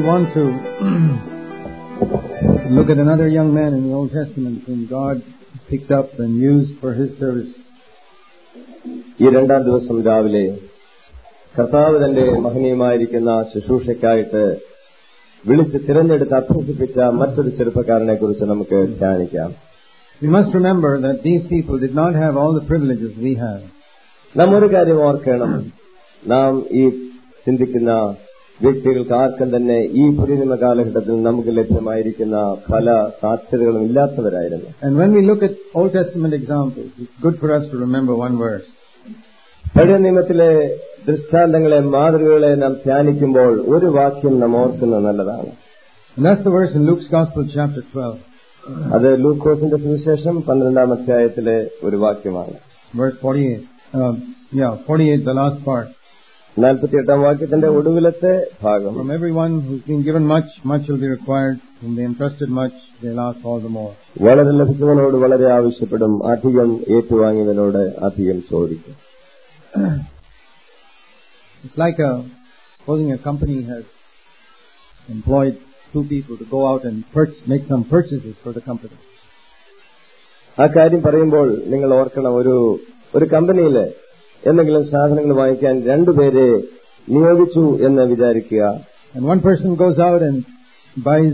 want to look at another young man in the Old Testament whom God picked up and used for his service. ഈ രണ്ടാം ദിവസം രാവിലെ കർത്താവ് തന്റെ മഹനീയമായിരിക്കുന്ന ശുശ്രൂഷയ്ക്കായിട്ട് വിളിച്ച് തിരഞ്ഞെടുത്ത് അഭ്യസിപ്പിച്ച മറ്റൊരു ചെറുപ്പക്കാരനെ കുറിച്ച് നമുക്ക് ധ്യാനിക്കാം We must remember that these people did not have all the privileges we have. നാം ഒരു കാര്യം ഓർക്കണം നാം ഈ ചിന്തിക്കുന്ന വ്യക്തികൾക്ക് ആർക്കും തന്നെ ഈ പുതിയ നിയമ കാലഘട്ടത്തിൽ നമുക്ക് ലഭ്യമായിരിക്കുന്ന പല സാധ്യതകളും ഇല്ലാത്തവരായിരുന്നു And when we look at Old Testament examples, it's good for us to remember one verse. പഴയ നിയമത്തിലെ ദൃഷ്ടാന്തങ്ങളെ മാതൃകകളെ നാം ധ്യാനിക്കുമ്പോൾ ഒരു വാക്യം നാം ഓർക്കുന്നത് നല്ലതാണ് And that's the verse in Luke's Gospel, chapter 12, അത് ലൂക്കോസിന്റെ സുവിശേഷം പന്ത്രണ്ടാം അധ്യായത്തിലെ ഒരു വാക്യമാണ് verse 48. Uh, yeah, 48, the last part. നാൽപ്പത്തിയെട്ടാം വാക്യത്തിന്റെ ഒടുവിലത്തെ ഭാഗം From everyone who's been given much, much will be required. Whom they entrusted much, they'll ask all the more. വളരെ ലഭിച്ചവനോട് വളരെ ആവശ്യപ്പെടും അധികം ഏറ്റുവാങ്ങിയവനോട് അധികം ചോദിക്കും It's like a, supposing a company has employed two people to go out and purch, make some purchases for the company. ആ കാര്യം പറയുമ്പോൾ നിങ്ങൾ ഓർക്കണം ഒരു ഒരു കമ്പനിയിൽ എന്തെങ്കിലും സാധനങ്ങൾ വാങ്ങിക്കാൻ രണ്ടുപേരെ നിയോഗിച്ചു എന്ന് വിചാരിക്കുക And one person goes out and buys,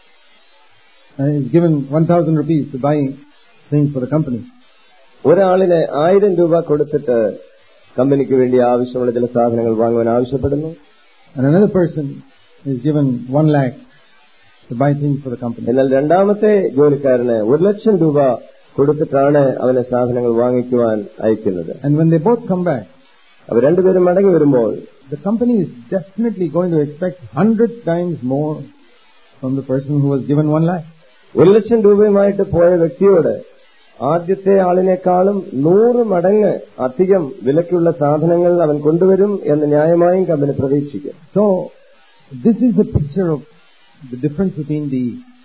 and is given 1,000 rupees to buy things for the company. ഒരാളിന് ആയിരം രൂപ കൊടുത്തിട്ട് കമ്പനിക്ക് വേണ്ടി ആവശ്യമുള്ള ചില സാധനങ്ങൾ വാങ്ങുവാൻ ആവശ്യപ്പെടുന്നു And another person is given 1 lakh to buy things for the company. എന്നാൽ രണ്ടാമത്തെ ജോലിക്കാരന് ഒരു ലക്ഷം രൂപ കൊടുത്തിട്ടാണ് അവനെ സാധനങ്ങൾ വാങ്ങിക്കുവാൻ അയക്കുന്നത് And when they both come back, അവർ രണ്ടുപേരും മടങ്ങി വരുമ്പോൾ the company is definitely going to expect 100 times more from the person who was given 1 lakh. ഒരു ലക്ഷം രൂപയുമായിട്ട് പോയ വ്യക്തിയോട് ആദ്യത്തെ ആളിനേക്കാളും നൂറ് മടങ്ങ് അധികം വിലക്കുള്ള സാധനങ്ങൾ അവൻ കൊണ്ടുവരും എന്ന് ന്യായമായും കമ്പനി പ്രതീക്ഷിക്കും So, this is a picture of the difference between the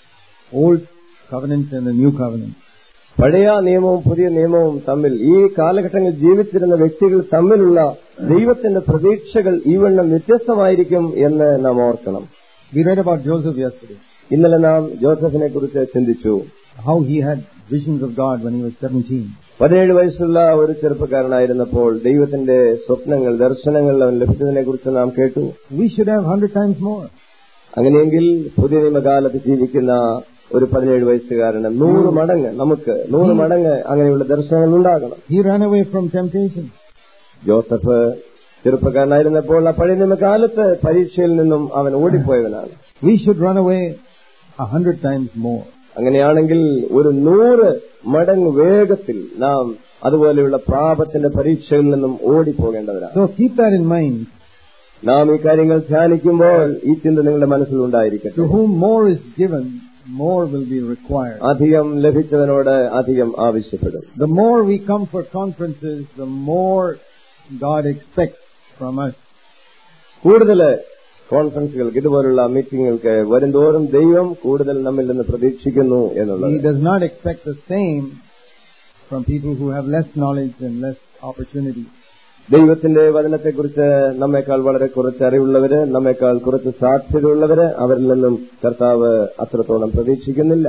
old covenant and the new covenant. പഴയ നിയമവും പുതിയ നിയമവും തമ്മിൽ ഈ കാലഘട്ടങ്ങളിൽ ജീവിച്ചിരുന്ന വ്യക്തികൾ തമ്മിലുള്ള ദൈവത്തിന്റെ പ്രതീക്ഷകൾ ഈ വണ്ണം വ്യത്യസ്തമായിരിക്കും എന്ന് നാം ഓർക്കണം We read about Joseph yesterday, ഇന്നലെ നാം ജോസഫിനെ കുറിച്ച് ചിന്തിച്ചു how he had visions of God when he was 17. പതിനേഴ് വയസ്സുള്ള ഒരു ചെറുപ്പക്കാരനായിരുന്നപ്പോൾ ദൈവത്തിന്റെ സ്വപ്നങ്ങൾ ദർശനങ്ങൾ അവൻ ലഭിച്ചതിനെ കുറിച്ച് നാം കേട്ടു We should have 100 times more. അങ്ങനെയെങ്കിൽ പുതിയ നിയമകാലത്ത് ജീവിക്കുന്ന ഒരു പതിനേഴ് വയസ്സുകാരന് നൂറ് മടങ്ങ് നമുക്ക് നൂറ് മടങ്ങ് അങ്ങനെയുള്ള ദർശനങ്ങൾ ഉണ്ടാകണം He ran away from temptation. Joseph ചെറുപ്പക്കാരനായിരുന്നപ്പോൾ ആ പഴയ നിയമകാലത്ത് പരീക്ഷയിൽ നിന്നും അവൻ ഓടിപ്പോയവനാണ് We should run away a hundred times more. അങ്ങനെയാണെങ്കിൽ ഒരു നൂറ് മടങ്ങ് വേഗത്തിൽ നാം അതുപോലെയുള്ള പാപത്തിന്റെ പരീക്ഷയിൽ നിന്നും ഓടിപ്പോകേണ്ടവരാണ് So keep that in mind. നാം ഈ കാര്യങ്ങൾ ധ്യാനിക്കുമ്പോൾ ഈ ചിന്ത നിങ്ങളുടെ മനസ്സിൽ ഉണ്ടായിരിക്കട്ടെ To whom more is given, more will be required. അധികം ലഭിച്ചവനോട് അധികം ആവശ്യപ്പെടും The more we come for conferences, the more God expects from us. കൂടുതൽ കോൺഫറൻസുകൾക്ക് ഇതുപോലുള്ള മീറ്റിങ്ങുകൾക്ക് വരുംതോറും ദൈവം കൂടുതൽ നമ്മിൽ നിന്ന് പ്രതീക്ഷിക്കുന്നു He എന്നുള്ളത് does not expect the same from people who have less knowledge and less opportunity. ദൈവത്തിന്റെ വചനത്തെക്കുറിച്ച് നമ്മെക്കാൾ വളരെ കുറച്ച് അറിവുള്ളവര് നമ്മെക്കാൾ കുറച്ച് സാധ്യതയുള്ളവര് അവരിൽ നിന്നും കർത്താവ് അത്രത്തോളം പ്രതീക്ഷിക്കുന്നില്ല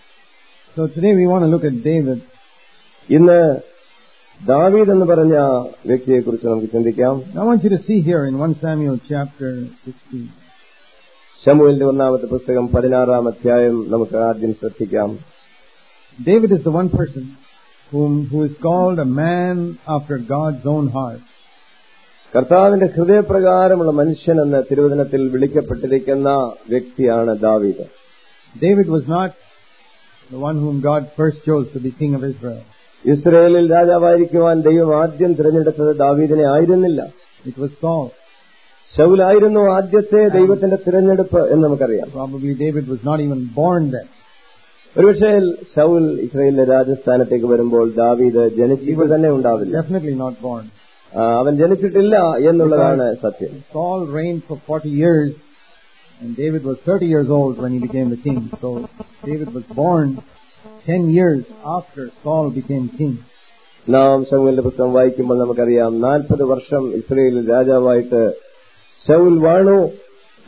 So today we want to look at David. ഇന്ന് ദാവീദ് എന്ന് പറഞ്ഞ വ്യക്തിയെക്കുറിച്ച് നമുക്ക് ചിന്തിക്കാം I want you to see here in 1 Samuel chapter 16. ശമുവിന്റെ ഒന്നാമത്തെ പുസ്തകം പതിനാറാം അധ്യായം നമുക്ക് ആദ്യം ശ്രദ്ധിക്കാം David is the one person whom, who is called a man after God's own heart. കർത്താവിന്റെ ഹൃദയപ്രകാരമുള്ള മനുഷ്യൻ എന്ന് തിരുവചനത്തിൽ വിളിക്കപ്പെട്ടിരിക്കുന്ന വ്യക്തിയാണ് ദാവീദ് David was not the one whom God first chose to be king of Israel. ഇസ്രയേലിൽ രാജാവായിരിക്കുവാൻ ദൈവം ആദ്യം തിരഞ്ഞെടുത്തത് ദാവീദിനെ ആയിരുന്നില്ല It was Saul. ശൗലായിരുന്നു ആദ്യത്തെ ദൈവത്തിന്റെ തിരഞ്ഞെടുപ്പ് എന്ന് നമുക്കറിയാം Probably David was not even born then. ഒരുപക്ഷേ ശൗൽ ഇസ്രയേലിലെ രാജസ്ഥാനത്തേക്ക് വരുമ്പോൾ ദാവീദ് ജനിച്ചിട്ട് തന്നെ ഉണ്ടാവില്ല Definitely not born. ആ, അവൻ ജനിച്ചിട്ടില്ല എന്നുള്ളതാണ് സത്യം Saul reigned for 40 years and David was 30 years old when he became the king. So David was born 10 years after Saul became king. നാം ശമുവിന്റെ പുസ്തകം വായിക്കുമ്പോൾ നമുക്കറിയാം നാൽപ്പത് വർഷം ഇസ്രയേലിൽ രാജാവായിട്ട് ശൗൽ വാണു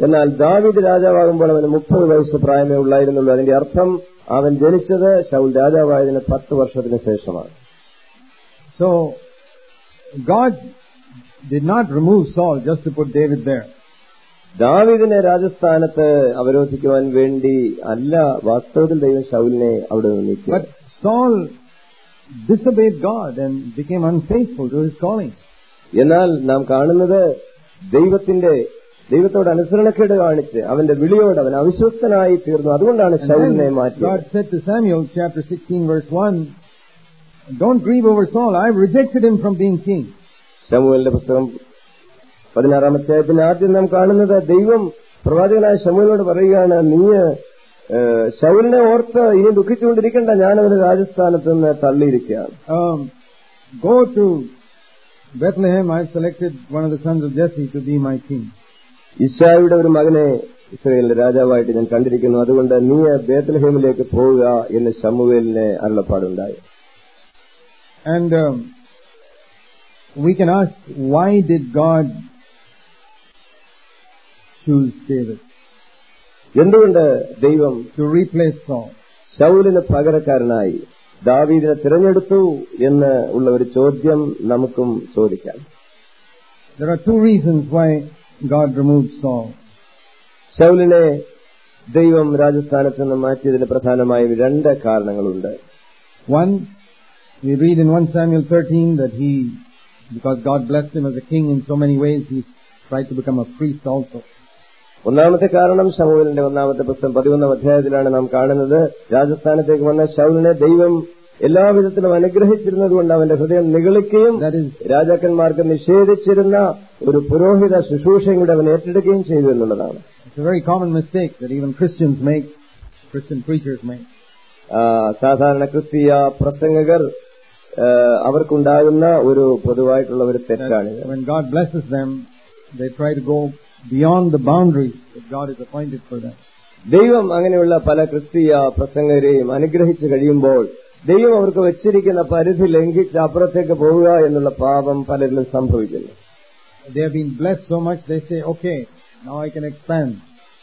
എന്നാൽ ദാവീദ് രാജാവാകുമ്പോൾ അവന് മുപ്പത് വയസ്സ് പ്രായമേ ഉള്ളായിരുന്നുള്ളൂ അതിന്റെ അർത്ഥം അവൻ ജനിച്ചത് ശൗൽ രാജാവായതിന് പത്ത് വർഷത്തിന് ശേഷമാണ് So, God did not remove Saul just to put David there. ദാവീദിനെ രാജസ്ഥാനത്ത് അവരോധിക്കുവാൻ വേണ്ടി അല്ല വാസ്തവത്തിൽ ദൈവം ശൗലിനെ അവിടെ നിന്ന് നീക്കി But Saul disobeyed God and became unfaithful to his calling. എന്നാൽ നാം കാണുന്നത് ദൈവത്തിന്റെ ദൈവത്തോട് അനുസരണക്കേട് കാണിച്ച് അവന്റെ വിളിയോട് അവൻ അവിശ്വസ്തനായി തീർന്നു അതുകൊണ്ടാണ് And ശൗലിനെ then മാറ്റിയത് God said to Samuel, chapter 16, verse 1, Don't grieve over Saul. I've rejected him from being king. ശമുവലിന്റെ പുസ്തകം പതിനാറാം അധ്യായത്തിന് ആദ്യം നാം കാണുന്നത് ദൈവം പ്രവാചകനായ ശമുവിനോട് പറയുകയാണ് നീ ഏഹ്, ശൗലിനെ ഓർത്ത് ഇനി ദുഃഖിച്ചുകൊണ്ടിരിക്കേണ്ട ഞാൻ അവന് രാജസ്ഥാനത്ത് നിന്ന് തള്ളിയിരിക്കുകയാണ് Um, go to Bethlehem. I've selected one of the sons of Jesse to be my king. ഇഷായുടെ ഒരു മകനെ ഇസ്രയേലിന്റെ രാജാവായിട്ട് ഞാൻ കണ്ടിരിക്കുന്നു അതുകൊണ്ട് നീ ബേത്തലഹേമിലേക്ക് പോവുക എന്ന് ശമുവേലിനെ അരുളപ്പാടുണ്ടായി And um, we can ask, why did God choose David എന്തുകൊണ്ട് ദൈവം to replace Saul? ശൗലിന് പകരക്കാരനായി ദാവീദിനെ തിരഞ്ഞെടുത്തു എന്ന് ഉള്ള ഒരു ചോദ്യം നമുക്കും ചോദിക്കാം There are two reasons why God removed Saul. ശൗലിനെ ദൈവം രാജസ്ഥാനത്ത് നിന്ന് മാറ്റിയതിന് പ്രധാനമായും രണ്ട് കാരണങ്ങളുണ്ട് One, we read in 1 Samuel 13 that he, because God blessed him as a king in so many ways, he tried to become a priest also. ഒന്നാമത്തെ കാരണം ശമുവേലിന്റെ ഒന്നാമത്തെ പുസ്തകം പതിമൂന്നാം അധ്യായത്തിലാണ് നാം കാണുന്നത് രാജസ്ഥാനത്തേക്ക് വന്ന ശൗലിനെ ദൈവം എല്ലാവിധത്തിലും അനുഗ്രഹിച്ചിരുന്നത് കൊണ്ട് അവന്റെ ഹൃദയം നിഗളിക്കുകയും That is, രാജാക്കന്മാർക്ക് നിഷേധിച്ചിരുന്ന ഒരു പുരോഹിത ശുശ്രൂഷയും കൂടെ അവൻ ഏറ്റെടുക്കുകയും ചെയ്തു എന്നുള്ളതാണ് it's a very common mistake that even Christians make, Christian preachers make. ആ, സാധാരണ ക്രിസ്തീയ പ്രസംഗകർ ആ, അവർക്കുണ്ടാകുന്ന ഒരു പൊതുവായിട്ടുള്ള ഒരു തെറ്റാണിത് When God blesses them, they try to go beyond the boundaries that God has appointed for them. ദൈവം അങ്ങനെയുള്ള പല ക്രിസ്തീയ പ്രസംഗരെയും അനുഗ്രഹിച്ചു കഴിയുമ്പോൾ ദൈവം അവർക്ക് വെച്ചിരിക്കുന്ന പരിധി ലംഘിച്ച് അപ്പുറത്തേക്ക് പോവുക എന്നുള്ള പാപം പലരിലും സംഭവിക്കുന്നു They have been blessed so much, they say, okay, now I can expand.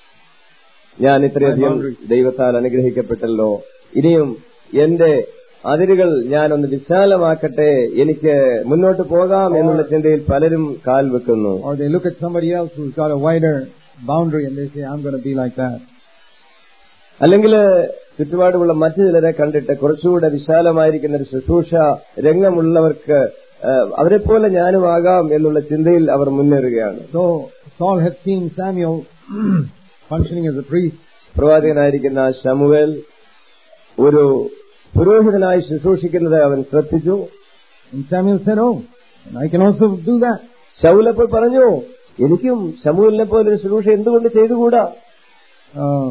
ഞാൻ ഇത്രയധികം ദൈവത്താൽ അനുഗ്രഹിക്കപ്പെട്ടല്ലോ ഇനിയും എന്റെ അതിരുകൾ ഞാനൊന്ന് വിശാലമാക്കട്ടെ എനിക്ക് മുന്നോട്ട് പോകാം എന്നുള്ള ചിന്തയിൽ പലരും കാൽ വെക്കുന്നു Or they look at somebody else who's got a wider boundary and they say, I'm going to be like that. അല്ലെങ്കിൽ ചുറ്റുപാടുമുള്ള മറ്റു ചിലരെ കണ്ടിട്ട് കുറച്ചുകൂടെ വിശാലമായിരിക്കുന്ന ഒരു ശുശ്രൂഷ രംഗമുള്ളവർക്ക് അവരെ പോലെ ഞാനും ആകാം എന്നുള്ള ചിന്തയിൽ അവർ മുന്നേറുകയാണ് So Saul had seen Samuel functioning as a priest. പ്രവാചകനായിരിക്കുന്ന ശമുവേൽ ഒരു പുരോഹിതനായി ശുശ്രൂഷിക്കുന്നത് അവൻ ശ്രദ്ധിച്ചു And Samuel said, oh, and I can also do that. ശൗലപ്പോൾ പറഞ്ഞു എനിക്കും ശമുവിനെ പോലെ ഒരു ശുശ്രൂഷ എന്തുകൊണ്ട് ചെയ്തുകൂടാ Um,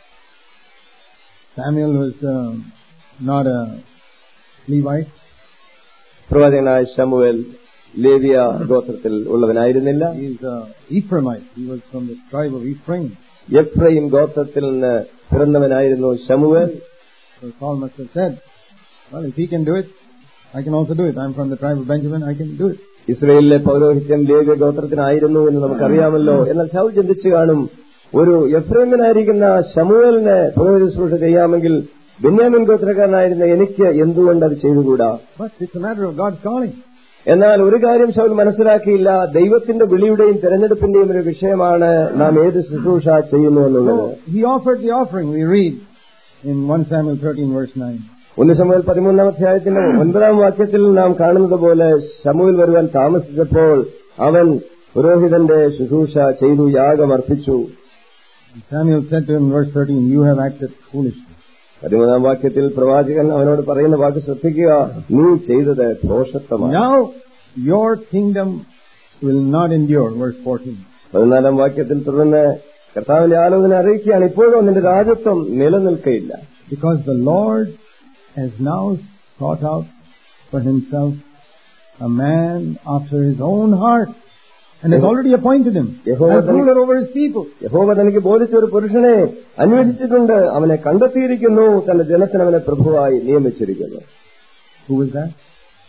Samuel was um, not a Levite. പ്രവാചകനായ ശമുവേൽ ലേവിയ ഗോത്രത്തിൽ ഉള്ളവനായിരുന്നില്ല He's a Ephraimite. He was from the tribe of Ephraim. Ephraim ഗോത്രത്തിൽ നിന്ന് പിറന്നവനായിരുന്നു ശമുവേൽ So Saul must have said, well, if he can do it, I can also do it. I'm from the tribe of Benjamin. I can do it. ഇസ്രയേലിലെ പൗരോഹിത്യം ലേവ്യ ഗോത്രത്തിനായിരുന്നു എന്ന് നമുക്കറിയാമല്ലോ എന്നാൽ ശൗൽ ചിന്തിച്ചു കാണും ഒരു എഫ്രൈമിനായിരിക്കുന്ന ശമുവേലിന് പുരോഹിത ശുശ്രൂഷ ചെയ്യാമെങ്കിൽ ബെന്യാമിൻ ഗോത്രക്കാരനായിരുന്ന എനിക്ക് എന്തുകൊണ്ട് അത് ചെയ്തുകൂടാ But it's a matter of God's calling. എന്നാൽ ഒരു കാര്യം ശൗൽ മനസ്സിലാക്കിയില്ല ദൈവത്തിന്റെ വിളിയുടെയും തെരഞ്ഞെടുപ്പിന്റെയും ഒരു വിഷയമാണ് നാം ഏത് ശുശ്രൂഷ ചെയ്യുന്നു എന്നുള്ളത് So he offered the offering. We read in 1 Samuel 13 verse 9. ഒന്ന് സമയം പതിമൂന്നാം അധ്യായത്തിന്റെ ഒൻപതാം വാക്യത്തിൽ നാം കാണുന്നത് പോലെ ശമുവിൽ വരുവാൻ താമസിച്ചപ്പോൾ അവൻ പുരോഹിതന്റെ ശുശ്രൂഷ ചെയ്തു യാഗം അർപ്പിച്ചു And Samuel said to him in verse 13, You have acted foolishly. പതിമൂന്നാം വാക്യത്തിൽ പ്രവാചകൻ അവനോട് പറയുന്ന വാക്ക് ശ്രദ്ധിക്കുക നീ ചെയ്തത് ദോഷത്വമാണ് Now your kingdom will not endure. Verse 14. പതിനാലാം വാക്യത്തിൽ തുടർന്ന് കർത്താവിന്റെ ആലോചന അറിയിക്കുകയാണ് ഇപ്പോഴും നിന്റെ രാജ്യത്വം നിലനിൽക്കയില്ല Because the Lord has now sought out for himself a man after his own heart and has already appointed him as ruler over his people. യഹോവ തനിക്ക് ബോധിച്ച ഒരു പുരുഷനെ അന്വേഷിച്ചിട്ടുണ്ട് അവനെ കണ്ടെത്തിയിരിക്കുന്നു തന്റെ ജനത്തിന് അവനെ പ്രഭുവായി നിയമിച്ചിരിക്കുന്നു Who was that?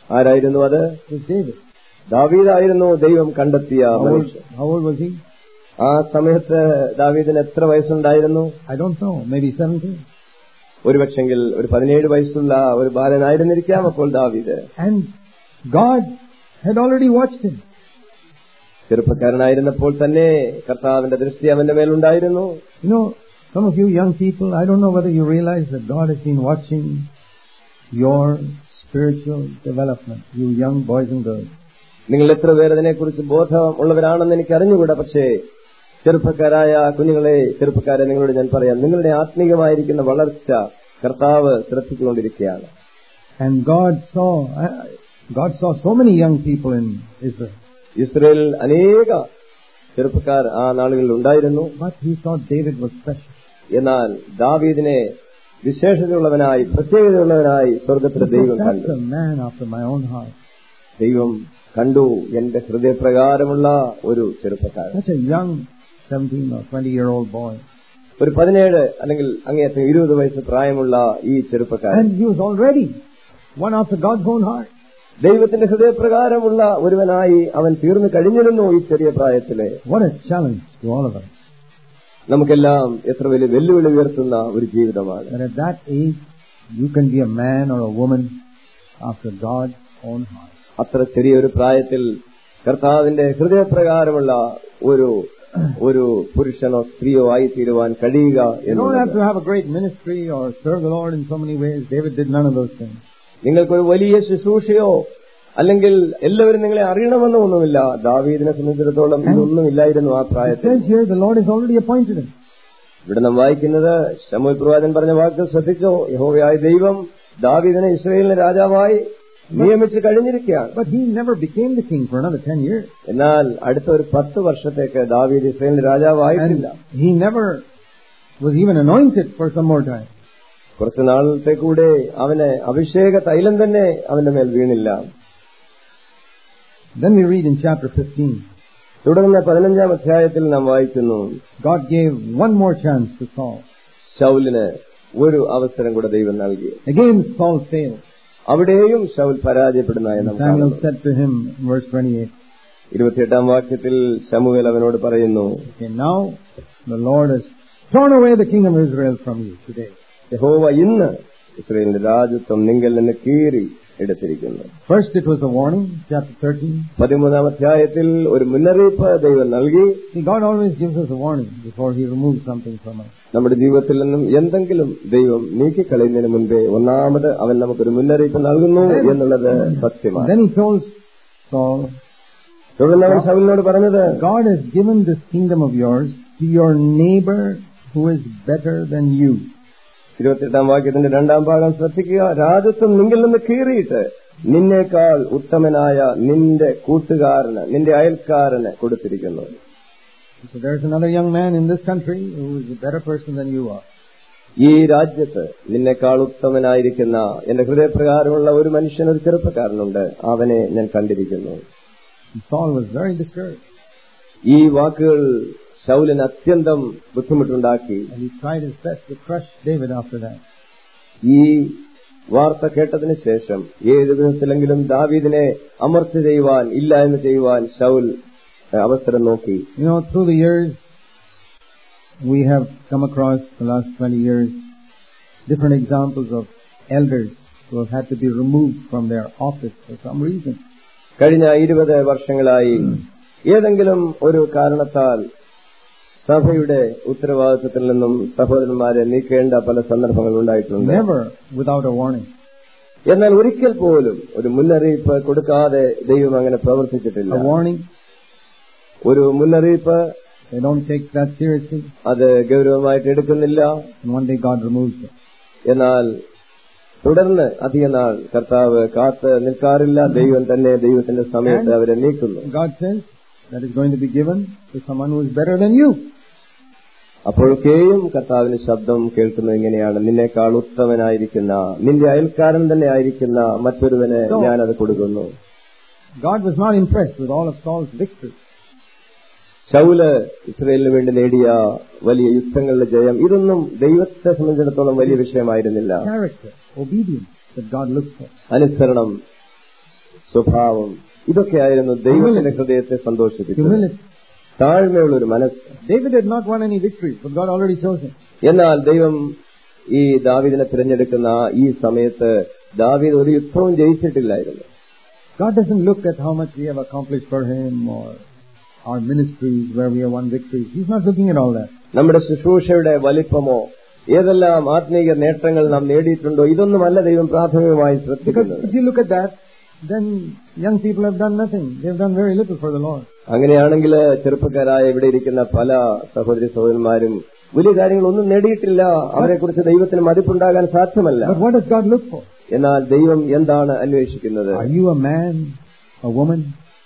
ആരായിരുന്നു അത് It was David. ദാവീദായിരുന്നു ദൈവം കണ്ടെത്തിയ How old, മനുഷ്യൻ how old was he? ആ സമയത്ത് ദാവീദിന് എത്ര വയസ്സുണ്ടായിരുന്നു I don't know, maybe 17. ഒരുപക്ഷെങ്കിൽ ഒരു പതിനേഴ് വയസ്സുള്ള ഒരു ബാലനായിരുന്നിരിക്കാം അപ്പോൾ ദാവീദ് And God had already watched him. ചെറുപ്പക്കാരനായിരുന്നപ്പോൾ തന്നെ കർത്താവിന്റെ ദൃഷ്ടി അവന്റെ മേലുണ്ടായിരുന്നു You know, some of you young people, I don't know whether you realize that God has been watching your spiritual development, you young boys and girls. നിങ്ങൾ എത്ര പേർ അതിനെക്കുറിച്ച് ബോധമുള്ളവരാണെന്ന് എനിക്ക് അറിഞ്ഞുകൂടാ പക്ഷേ ചെറുപ്പക്കാരായ കുഞ്ഞുങ്ങളെ ചെറുപ്പക്കാരെ നിങ്ങളോട് ഞാൻ പറയാം നിങ്ങളുടെ ആത്മീകമായിരിക്കുന്ന വളർച്ച കർത്താവ് ശ്രദ്ധിച്ചുകൊണ്ടിരിക്കുകയാണ് And God saw, uh, God saw so many young people in Israel. ഇസ്രയേലിൽ അനേക ചെറുപ്പക്കാർ ആ നാളുകളിൽ ഉണ്ടായിരുന്നു But he saw David was special. എന്നാൽ ദാവീദിനെ വിശേഷതയുള്ളവനായി പ്രത്യേകതയുള്ളവനായി സ്വർഗത്തിലെ ദൈവം That's കണ്ടു a man after my own heart. ദൈവം കണ്ടു എന്റെ ഹൃദയപ്രകാരമുള്ള ഒരു ചെറുപ്പക്കാരൻ Such a young 17 or 20 year old boy. ഒരു പതിനേഴ് അല്ലെങ്കിൽ അങ്ങേയറ്റം ഇരുപത് വയസ്സ് പ്രായമുള്ള ഈ ചെറുപ്പക്കാരൻ And he was already one after God's own heart. ദൈവത്തിന്റെ ഹൃദയപ്രകാരമുള്ള ഒരുവനായി അവൻ തീർന്നു കഴിഞ്ഞിരുന്നു ഈ ചെറിയ പ്രായത്തിലെ What a challenge to all of us. നമുക്കെല്ലാം എത്ര വലിയ വെല്ലുവിളി ഉയർത്തുന്ന ഒരു ജീവിതമാണ് That at that age, you can be a man or a woman after God's own heart. അത്ര ചെറിയൊരു പ്രായത്തിൽ കർത്താവിന്റെ ഹൃദയപ്രകാരമുള്ള ഒരു ഒരു പുരുഷനോ സ്ത്രീയോ ആയി തീരുവാൻ കഴിയുക You don't have എന്നുള്ളത് to have a great ministry or serve the Lord in so many ways. David did none of those things. നിങ്ങൾക്കൊരു വലിയ ശുശ്രൂഷയോ അല്ലെങ്കിൽ എല്ലാവരും നിങ്ങളെ അറിയണമെന്നോ ഒന്നുമില്ല ദാവീദിനെ സംബന്ധിച്ചിടത്തോളം ഇതൊന്നും ഇല്ലായിരുന്നു ആ It പ്രായത്തിൽ says here the Lord has already appointed him. ഇവിടെ നാം വായിക്കുന്നത് ശമുൽ പ്രവാചൻ പറഞ്ഞ വാക്ക് ശ്രദ്ധിച്ചോ യഹോവയായ ദൈവം ദാവീദിനെ ഇസ്രയേലിന് രാജാവായി നിയമിച്ച് കഴിഞ്ഞിരിക്കുകയാണ് But he never became the king for another 10 years. എന്നാൽ അടുത്ത ഒരു പത്ത് വർഷത്തേക്ക് ദാവീദ് ഇസ്രയേലിന് രാജാവായിട്ടില്ല And he never was even anointed for some more time. കുറച്ചു നാളത്തെ കൂടെ അവന് അഭിഷേക തൈലം തന്നെ അവന്റെ മേൽ വീണില്ല Then we read in chapter 15, തുടർന്ന് പതിനഞ്ചാം അധ്യായത്തിൽ നാം വായിക്കുന്നു God gave one more chance to Saul. ശൗലിന് ഒരു അവസരം കൂടെ ദൈവം നൽകി Again Saul failed. അവിടെയും ശൗൽ പരാജയപ്പെടുന്നതായി നാം Samuel കാണുന്നു said to him in verse 28, ഇരുപത്തിയെട്ടാം വാക്യത്തിൽ ശമുവേൽ അവനോട് പറയുന്നു Okay, now the Lord has torn away the kingdom of Israel from you today. യഹോവ ഇന്ന് ഇസ്രയേലിന്റെ രാജ്യത്വം നിങ്ങൾ നിന്ന് കീറി എടുത്തിരിക്കുന്നു First it was a warning, chapter 13. പതിമൂന്നാം അധ്യായത്തിൽ ഒരു മുന്നറിയിപ്പ് ദൈവം നൽകി See, God always gives us a warning before He removes something from us. നമ്മുടെ ജീവിതത്തിൽ നിന്നും എന്തെങ്കിലും ദൈവം നീക്കിക്കളയുന്നതിന് മുൻപേ ഒന്നാമത് അവൻ നമുക്കൊരു മുന്നറിയിപ്പ് നൽകുന്നു എന്നുള്ളത് And സത്യമാണ് then He told Saul, തുടർന്ന് അവൻ ശൗലിനോട് പറഞ്ഞത് God has given this kingdom of yours to your neighbor who is better than you. ഇരുപത്തിയെട്ടാം വാക്യത്തിന്റെ രണ്ടാം ഭാഗം ശ്രദ്ധിക്കുക രാജ്യത്വം നിങ്കിൽ നിന്ന് കീറിയിട്ട് നിന്നേക്കാൾ ഉത്തമനായ നിന്റെ കൂട്ടുകാരന് നിന്റെ അയൽക്കാരന് കൊടുത്തിരിക്കുന്നു So there's another young man in this country who is a better person than you are. ഈ രാജ്യത്ത് നിന്നെക്കാൾ ഉത്തമനായിരിക്കുന്ന എന്റെ ഹൃദയപ്രകാരമുള്ള ഒരു മനുഷ്യൻ ഒരു ചെറുപ്പക്കാരനുണ്ട് അവനെ ഞാൻ കണ്ടിരിക്കുന്നു And Saul was very discouraged. ഈ വാക്കുകൾ ശൗലിന് അത്യന്തം ബുദ്ധിമുട്ടുണ്ടാക്കി And he tried his best to crush David after that. ഈ വാർത്ത കേട്ടതിന് ശേഷം ഏത് വിധത്തിലെങ്കിലും ദാവീദിനെ അമർച്ച ചെയ്യുവാൻ ഇല്ല എന്ന് ചെയ്യുവാൻ ശൗൽ അവസരം നോക്കി You know, through the years, we have come across the last 20 years different examples of elders who have had to be removed from their office for some reason. കഴിഞ്ഞ ഇരുപത് വർഷങ്ങളായി ഏതെങ്കിലും ഒരു കാരണത്താൽ സഭയുടെ ഉത്തരവാദിത്വത്തിൽ നിന്നും സഹോദരന്മാരെ നീക്കേണ്ട പല സന്ദർഭങ്ങൾ ഉണ്ടായിട്ടുണ്ട് Never without a warning. എന്നാൽ ഒരിക്കൽ പോലും ഒരു മുന്നറിയിപ്പ് കൊടുക്കാതെ ദൈവം അങ്ങനെ A പ്രവർത്തിച്ചിട്ടില്ല warning, ഒരു മുന്നറിയിപ്പ് they don't take that seriously, അത് ഗൗരവമായിട്ട് എടുക്കുന്നില്ല and one day God removes them. എന്നാൽ തുടർന്ന് അധിക നാൾ കർത്താവ് കാത്ത് നിൽക്കാറില്ല ദൈവം തന്നെ ദൈവത്തിന്റെ സമയത്ത് അവരെ നീക്കുന്നു God says that is going to be given to someone who is better than you. അപ്പോഴൊക്കെയും കർത്താവിന് ശബ്ദം കേൾക്കുന്നത് ഇങ്ങനെയാണ് നിന്നേക്കാൾ ഉത്തമനായിരിക്കുന്ന നിന്റെ അയൽക്കാരൻ തന്നെ ആയിരിക്കുന്ന മറ്റൊരുവന് So- ഞാനത് കൊടുക്കുന്നു God was not impressed with all of Saul's victories. Saul ഇസ്രയേലിന് വേണ്ടി നേടിയ വലിയ യുദ്ധങ്ങളുടെ ജയം ഇതൊന്നും ദൈവത്തെ സംബന്ധിച്ചിടത്തോളം വലിയ വിഷയമായിരുന്നില്ല Character, obedience that God looks for. അനുസരണം സ്വഭാവം ഇതൊക്കെയായിരുന്നു ദൈവത്തിന്റെ ഹൃദയത്തെ സന്തോഷിപ്പിച്ചത് Humility. താഴ്മയുള്ള ഒരു മനസ്സ് David had not won any victory, but God already chose him. എന്നാൽ ദൈവം ഈ ദാവീദിനെ തിരഞ്ഞെടുക്കുന്ന ഈ സമയത്ത് ദാവീദ് ഒരു യുദ്ധവും ജയിച്ചിട്ടില്ലായിരുന്നു God doesn't look at how much we have accomplished for him or our ministries where we have won victories. He's not looking at all that. നമ്മുടെ ശുശ്രൂഷയുടെ വലിപ്പമോ ഏതെല്ലാം ആത്മീയ നേട്ടങ്ങൾ നാം നേടിയിട്ടുണ്ടോ ഇതൊന്നുമല്ല ദൈവം പ്രാഥമികമായി Because ശ്രദ്ധിക്കുന്നത് if you look at that, then young people have done nothing. They've done very little for the Lord. അങ്ങനെയാണെങ്കിൽ ചെറുപ്പക്കാരായ ഇവിടെ ഇരിക്കുന്ന പല സഹോദരി സഹോദരന്മാരും വലിയ കാര്യങ്ങളൊന്നും നേടിയിട്ടില്ല അവരെക്കുറിച്ച് ദൈവത്തിന് മതിപ്പുണ്ടാകാൻ സാധ്യമല്ല But what does God look for? എന്നാൽ ദൈവം എന്താണ് അന്വേഷിക്കുന്നത് Are you a man, a woman,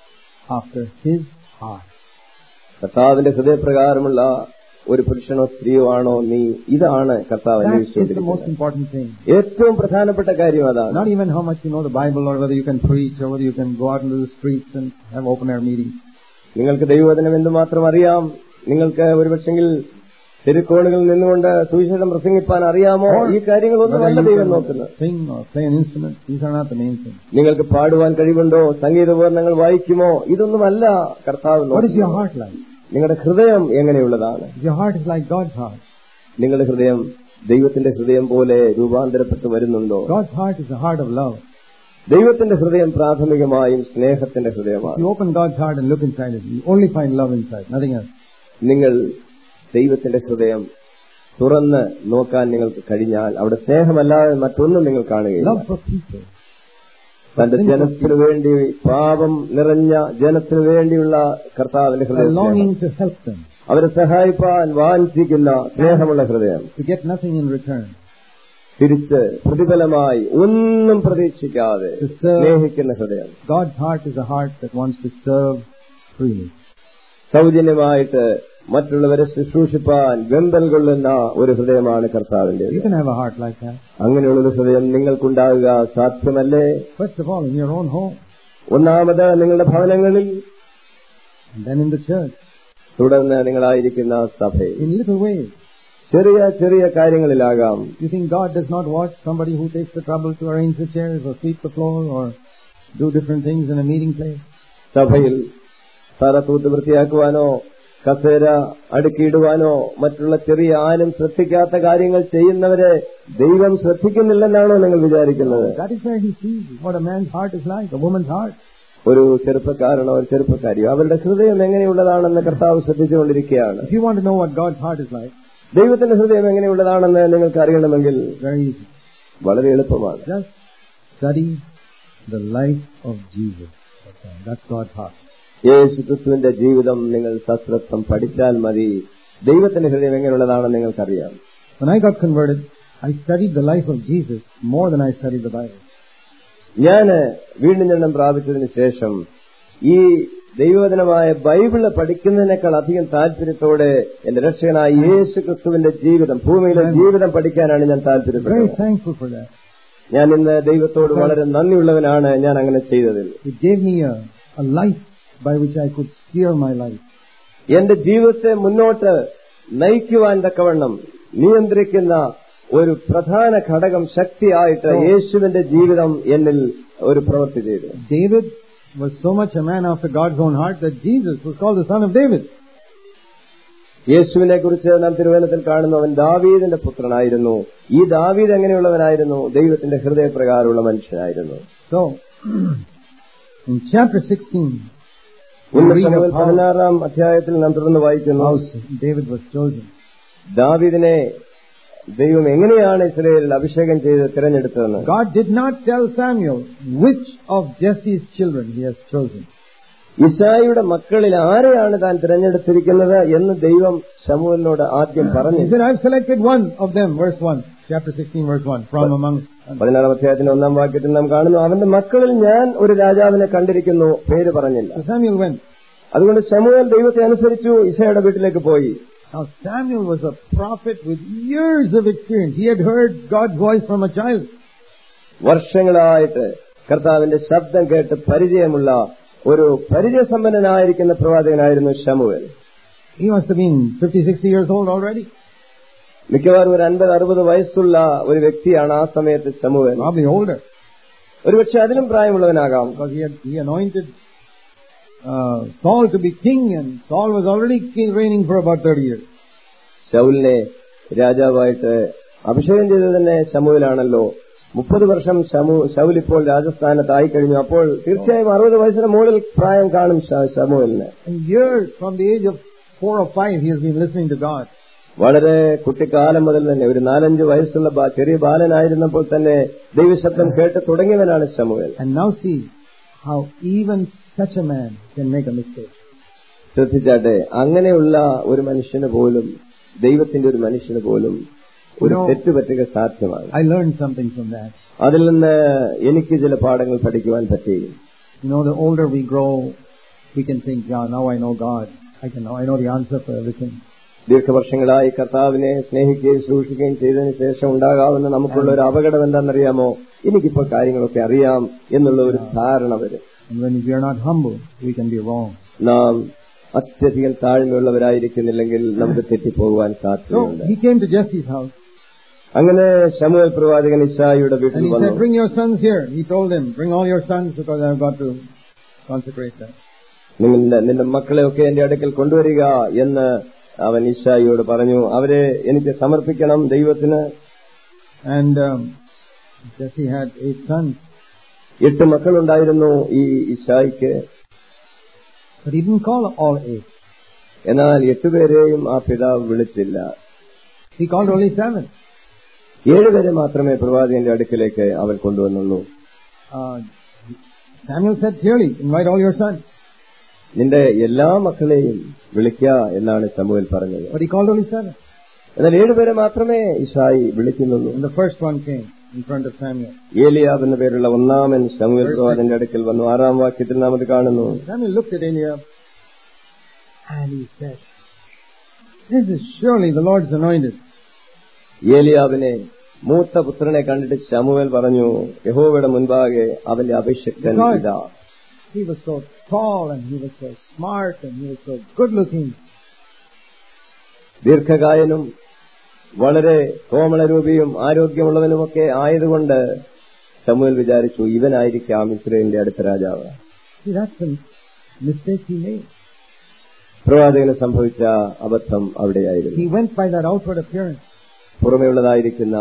after His heart? കർത്താവിന്റെ ഹൃദയപ്രകാരമുള്ള ഒരു പുരുഷനോ സ്ത്രീയോ ആണോ നീ ഇതാണ് കർത്താവ് That is the most അന്വേഷിച്ചുകൊണ്ടിരിക്കുന്നത് important thing. ഏറ്റവും പ്രധാനപ്പെട്ട കാര്യം അതാണ് Not even how much you know the Bible or whether you can preach or whether you can go out into the streets and have open air meetings. നിങ്ങൾക്ക് ദൈവവചനം എന്തുമാത്രം അറിയാം നിങ്ങൾക്ക് ഒരുപക്ഷെങ്കിൽ തെരുക്കോണുകളിൽ നിന്നുകൊണ്ട് സുവിശേഷം പ്രസംഗിപ്പാൻ അറിയാമോ ഈ കാര്യങ്ങളൊന്നുമല്ല Whether you ദൈവം can നോക്കുന്നത് sing or play an instrument, these are not the main things. നിങ്ങൾക്ക് പാടുവാൻ കഴിവുണ്ടോ സംഗീതോപകരണങ്ങൾ വായിക്കുമോ ഇതൊന്നുമല്ല കർത്താവ് What is your നോക്കുന്നത് heart like? നിങ്ങളുടെ ഹൃദയം എങ്ങനെയുള്ളതാണ് If your heart is like God's heart, നിങ്ങളുടെ ഹൃദയം ദൈവത്തിന്റെ ഹൃദയം പോലെ രൂപാന്തരപ്പെട്ട് വരുന്നുണ്ടോ God's heart is a heart of love. ദൈവത്തിന്റെ ഹൃദയം പ്രാഥമികമായും സ്നേഹത്തിന്റെ ഹൃദയമാണ് You open God's heart and look inside it, you only find love inside, nothing else. നിങ്ങൾ ദൈവത്തിന്റെ ഹൃദയം തുറന്ന് നോക്കാൻ നിങ്ങൾക്ക് കഴിഞ്ഞാൽ അവിടെ സ്നേഹമല്ലാതെ മറ്റൊന്നും നിങ്ങൾ കാണുകയില്ല Love for people. തന്റെ ജനത്തിനു വേണ്ടി പാപം നിറഞ്ഞ ജനത്തിനു വേണ്ടിയുള്ള കർത്താവിന്റെ A ഹൃദയം സ്നേഹം. longing to help them, അവരെ സഹായിപ്പാൻ വാഞ്ചിക്കുന്ന സ്നേഹമുള്ള ഹൃദയം to get nothing in return. തിരിച്ച് പ്രതിഫലമായി ഒന്നും പ്രതീക്ഷിക്കാതെ To serve. സ്നേഹിക്കുന്ന ഹൃദയം God's heart is a heart that wants to serve freely. സൗജന്യമായിട്ട് മറ്റുള്ളവരെ ശുശ്രൂഷിപ്പാൻ വെമ്പൽ കൊള്ളുന്ന ഒരു ഹൃദയമാണ് കർത്താവിന്റെ You can have a heart like that. അങ്ങനെയുള്ളൊരു ഹൃദയം നിങ്ങൾക്കുണ്ടാകുക സാധ്യമല്ലേ First of all, in your own home, ഒന്നാമത് നിങ്ങളുടെ ഭവനങ്ങളിൽ and then in the church, തുടർന്ന് നിങ്ങളായിരിക്കുന്ന സഭയിൽ in little ways. ചെറിയ ചെറിയ കാര്യങ്ങളിലാകാം You think God does not watch somebody who takes the trouble to arrange the chairs or sweep the floor or do different things in a meeting place? സഭയിൽ തറ തൂത്ത് വൃത്തിയാക്കുവാനോ കസേര അടുക്കിയിടുവാനോ മറ്റുള്ള ചെറിയ ആരും ശ്രദ്ധിക്കാത്ത കാര്യങ്ങൾ ചെയ്യുന്നവരെ ദൈവം ശ്രദ്ധിക്കുന്നില്ലെന്നാണോ നിങ്ങൾ വിചാരിക്കുന്നത് That is where He sees what a man's heart is like, a woman's heart. ഒരു ചെറുപ്പക്കാരനോ ഒരു ചെറുപ്പക്കാരിയോ അവരുടെ ഹൃദയം എങ്ങനെയുള്ളതാണെന്ന് കർത്താവ് ശ്രദ്ധിച്ചുകൊണ്ടിരിക്കുകയാണ് If you want to know what God's heart is like, ദൈവത്തിന്റെ ഹൃദയം എങ്ങനെയുള്ളതാണെന്ന് നിങ്ങൾക്ക് അറിയണമെങ്കിൽ very easy. വളരെ എളുപ്പമാണ് Just study the life of Jesus. That's God's heart. യേശു ക്രിസ്തുവിന്റെ ജീവിതം നിങ്ങൾ സശ്രദ്ധം പഠിച്ചാൽ മതി ദൈവത്തിന്റെ ഹൃദയം എങ്ങനെയുള്ളതാണെന്ന് നിങ്ങൾക്കറിയാം When I got converted, I studied the life of Jesus more than I studied the Bible. ഞാൻ വീണ്ടും ജന്മം പ്രാപിച്ചതിന് ശേഷം ഈ ദൈവവചനമായ ബൈബിള് പഠിക്കുന്നതിനേക്കാൾ അധികം താല്പര്യത്തോടെ എന്റെ രക്ഷകനായ യേശു ക്രിസ്തുവിന്റെ ജീവിതം ഭൂമിയിലെ ജീവിതം പഠിക്കാനാണ് ഞാൻ Very താല്പര്യപ്പെടുന്നത് thankful for that. ഞാൻ ഇന്ന് ദൈവത്തോട് വളരെ നന്ദിയുള്ളവനാണ് ഞാൻ അങ്ങനെ ചെയ്തതിൽ It gave me a, a light by which I could steer my life. എന്റെ ജീവിതത്തെ മുന്നോട്ട് നയിക്കുവാൻ തക്കവണ്ണം നിയന്ത്രിക്കുന്ന ഒരു പ്രധാന ഘടകം ശക്തിയായിട്ട് യേശുവിന്റെ ജീവിതം എന്നിൽ ഒരു പ്രവൃത്തി ചെയ്തു David was so much a man after God's own heart that Jesus was called the son of David. യേശുവിനെ കുറിച്ച് നാം തിരുവനന്തപുരത്തിൽ കാണുന്നു അവൻ ദാവീദിന്റെ പുത്രനായിരുന്നു ഈ ദാവീദ് എങ്ങനെയുള്ളവനായിരുന്നു ദൈവത്തിന്റെ ഹൃദയപ്രകാരമുള്ള മനുഷ്യനായിരുന്നു So, in chapter 16, we ഒന്ന് read ശമൂവേൽ of how, പതിനാറാം അധ്യായത്തിൽ നാം തുടർന്ന് വായിക്കുന്നു how David was chosen. ദാവീദിനെ ദൈവം എങ്ങനെയാണ് ഇസ്രയേലിൽ അഭിഷേകം ചെയ്ത് തിരഞ്ഞെടുത്തതെന്ന് God did not tell Samuel which of Jesse's children he has chosen. ഇസായിയുടെ മക്കളിൽ ആരെയാണ് താൻ തിരഞ്ഞെടുത്തിരിക്കുന്നത് എന്ന് ദൈവം ശമുവിനോട് ആദ്യം He പറഞ്ഞു said, I've selected one of them, verse 1, chapter 16, verse 1, from among. പതിനാറാം അധ്യായത്തിന്റെ ഒന്നാം വാക്യത്തിൽ നാം കാണുന്നു അവന്റെ മക്കളിൽ ഞാൻ ഒരു രാജാവിനെ കണ്ടിരിക്കുന്നു പേര് പറഞ്ഞില്ല So Samuel went. അതുകൊണ്ട് ശമുവേൽ ദൈവത്തെ അനുസരിച്ചു ഇസയുടെ വീട്ടിലേക്ക് പോയി Now Samuel was a prophet with years of experience. He had heard God's voice from a child. വർഷങ്ങളായിട്ട് കർത്താവിന്റെ ശബ്ദം കേട്ട് പരിചയമുള്ള ഒരു പരിചയസമ്പന്നനായിരിക്കുന്ന പ്രവാചകനായിരുന്നു ശമുവേൽ He must have been 50, 60 years old already. മിക്കവാറും ഒരു അൻപത് അറുപത് വയസ്സുള്ള ഒരു വ്യക്തിയാണ് ആ സമയത്ത് ശമുവേൽ Probably older. ഒരുപക്ഷെ അതിലും പ്രായമുള്ളവനാകാം Because he had, he anointed uh, Saul to be king, and Saul was already king, reigning for about 30 years. ശൗലിനെ രാജാവായിട്ട് അഭിഷേകം ചെയ്തത് തന്നെ ശമുവിലാണല്ലോ മുപ്പത് വർഷം ശമു ശൗൽ ഇപ്പോൾ രാജസ്ഥാനത്തായി കഴിഞ്ഞു അപ്പോൾ തീർച്ചയായും അറുപത് വയസ്സിന് മുകളിൽ പ്രായം കാണും ശ- ശമുവിന് And years, from the age of four or five, he has been listening to God. വളരെ കുട്ടിക്കാലം മുതൽ തന്നെ ഒരു നാലഞ്ച് വയസ്സുള്ള ബാ- ചെറിയ ബാലനായിരുന്നപ്പോൾ തന്നെ ദൈവശബ്ദം കേട്ട് തുടങ്ങിയവനാണ് ശമുവേൽ And now see how even such a man can make a mistake. ശ്രദ്ധിച്ചാട്ടെ അങ്ങനെയുള്ള ഒരു മനുഷ്യന് പോലും ദൈവത്തിന്റെ ഒരു മനുഷ്യന് പോലും ഒരു No. തെറ്റ് പറ്റുക സാധ്യമാണ് I learned something from that. അതിൽ നിന്ന് എനിക്ക് ചില പാഠങ്ങൾ പഠിക്കുവാൻ പറ്റി You know, the older we grow, we can think, yeah, now I know God. I can know, I know the answer for everything. ദീർഘവർഷങ്ങളായി കർത്താവിനെ സ്നേഹിക്കുകയും സൂക്ഷിക്കുകയും ചെയ്തതിനു ശേഷം ഉണ്ടാകാവുന്ന നമുക്കുള്ള ഒരു അപകടം എന്താണെന്നറിയാമോ എനിക്കിപ്പോൾ കാര്യങ്ങളൊക്കെ അറിയാം എന്നുള്ള ഒരു ധാരണ വരും And when we are not humble, we can be wrong. നാം അത്യധികം താഴ്മയുള്ളവരായിരിക്കുന്നില്ലെങ്കിൽ നമുക്ക് തെറ്റിപ്പോകുവാൻ So സാധ്യതയുണ്ട് he came to Jesse's house അങ്ങനെ ശമുവൽ പ്രവാചകൻ ഇഷായിയുടെ വീട്ടിൽ and he വന്നു said, bring your sons here. He told them, bring all your sons because I've got to consecrate them. നിങ്ങളുടെ നിന്റെ മക്കളെയൊക്കെ എന്റെ അടുക്കൽ കൊണ്ടുവരിക എന്ന് അവൻ ഇഷായിയോട് പറഞ്ഞു അവരെ എനിക്ക് സമർപ്പിക്കണം ദൈവത്തിന് And um, Jesse had eight sons, എട്ട് മക്കളുണ്ടായിരുന്നു ഈ ഇഷായിക്ക് but he didn't call all eight. എന്നാൽ എട്ടുപേരെയും ആ പിതാവ് വിളിച്ചില്ല He called only seven. ഏഴുപേരെ മാത്രമേ പ്രവാചകന്റെ അടുക്കിലേക്ക് അവൻ കൊണ്ടുവന്നുള്ളൂ Uh, Samuel said clearly, invite all your sons. നിന്റെ എല്ലാ മക്കളെയും വിളിക്ക എന്നാണ് ശമുവൽ പറഞ്ഞത് But he called only seven. എന്നാൽ ഏഴുപേരെ മാത്രമേ ഇഷായി വിളിക്കുന്നുള്ളൂ And the first one came in front of Samuel. ഏലിയാബ് എന്ന പേരുള്ള ഒന്നാമൻ ശമുവൽ പ്രവാചകന്റെ അടുക്കൽ വന്നു ആറാം വാക്യത്തിൽ നാം അത് കാണുന്നു Samuel looked at Eliab and he said, This is surely the Lord's anointed. ഏലിയാവിനെ മൂത്ത പുത്രനെ കണ്ടിട്ട് ശമുവൽ പറഞ്ഞു യഹോവയുടെ മുൻപാകെ അവന്റെ അഭിഷക്തൻ ഇതാ He was so tall and he was so smart and he was so good looking. ദീർഘകായനും വളരെ കോമളരൂപിയും ആരോഗ്യമുള്ളവനുമൊക്കെ ആയതുകൊണ്ട് ശമുവൽ വിചാരിച്ചു ഇവനായിരിക്കാം ഇസ്രയേലിന്റെ അടുത്ത രാജാവ് See, that's the mistake he made. പ്രവാചകന് സംഭവിച്ച അബദ്ധം അവിടെയായിരുന്നു He went by that outward appearance. പുറമെയുള്ളതായിരിക്കുന്ന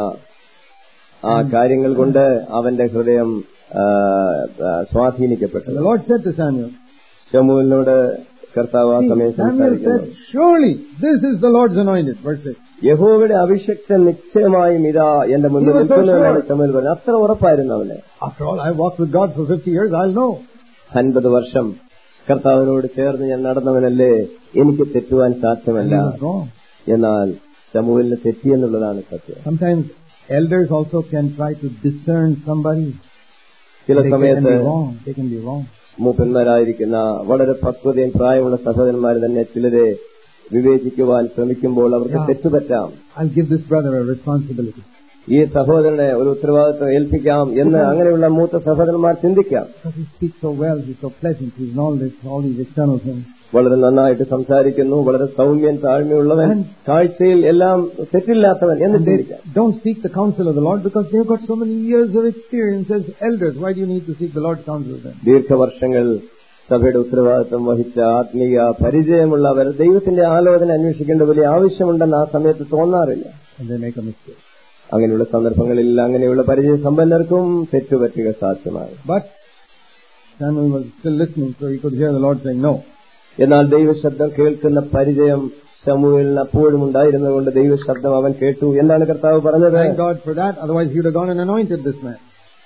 ആ കാര്യങ്ങൾ കൊണ്ട് അവന്റെ ഹൃദയം ആ, ആ, സ്വാധീനിക്കപ്പെട്ടു And the Lord said to Samuel, ശമുവിനോട് കർത്താവ് ആ See, സമയം Samuel സംസാരിക്കുന്നു said, Surely this is the Lord's anointed. Verse 6. യഹോവയുടെ അഭിഷക്തൻ നിശ്ചയമായും ഇതാ എന്റെ മുന്നിൽ He was so നിൽക്കുന്നവനാണ് sure. Samuel പറഞ്ഞത് അത്ര ഉറപ്പായിരുന്നു അവന് After all, I walked with God for 50 years, I'll know. അൻപത് വർഷം കർത്താവിനോട് ചേർന്ന് ഞാൻ നടന്നവനല്ലേ എനിക്ക് തെറ്റുവാൻ And സാധ്യമല്ല he was wrong. എന്നാൽ ശമുവിന് തെറ്റിയെന്നുള്ളതാണ് സത്യം Sometimes elders also can try to discern somebody. ചില They can സമയത്ത് be wrong. They can be wrong. മൂപ്പന്മാരായിരിക്കുന്ന വളരെ പക്വതയും പ്രായമുള്ള സഹോദരന്മാർ തന്നെ ചിലരെ വിവേചിക്കുവാൻ ശ്രമിക്കുമ്പോൾ അവർക്ക് Yeah. തെറ്റുപറ്റാം I'll give this brother a responsibility. ഈ സഹോദരനെ ഒരു ഉത്തരവാദിത്വം ഏൽപ്പിക്കാം എന്ന് അങ്ങനെയുള്ള മൂത്ത സഹോദരന്മാർ ചിന്തിക്കാം Because he speaks so well, he's so pleasant, he's in all this, all these external things. വളരെ നന്നായിട്ട് സംസാരിക്കുന്നു വളരെ സൗമ്യൻ താഴ്മയുള്ളവൻ And- കാഴ്ചയിൽ എല്ലാം തെറ്റില്ലാത്തവൻ എന്ന് And they ചിന്തിക്കാം don't seek the counsel of the Lord because they've got so many years of experience as elders. Why do you need to seek the Lord's counsel then? ദീർഘവർഷങ്ങൾ സഭയുടെ ഉത്തരവാദിത്വം വഹിച്ച ആത്മീയ പരിചയമുള്ളവർ ദൈവത്തിന്റെ ആലോചന അന്വേഷിക്കേണ്ട വലിയ ആവശ്യമുണ്ടെന്ന് ആ സമയത്ത് തോന്നാറില്ല And they make a mistake. അങ്ങനെയുള്ള സന്ദർഭങ്ങളിൽ അങ്ങനെയുള്ള പരിചയ സമ്പന്നർക്കും തെറ്റുപറ്റുക സാധ്യമാണ് But Samuel was still listening, so he could hear the Lord saying no. എന്നാൽ ദൈവശബ്ദം കേൾക്കുന്ന പരിചയം ശമുവേലിന് അപ്പോഴും ഉണ്ടായിരുന്നതുകൊണ്ട് ദൈവശബ്ദം അവൻ കേട്ടു എന്താണ് കർത്താവ് പറഞ്ഞത് Thank God for that, otherwise he would have gone and anointed this man.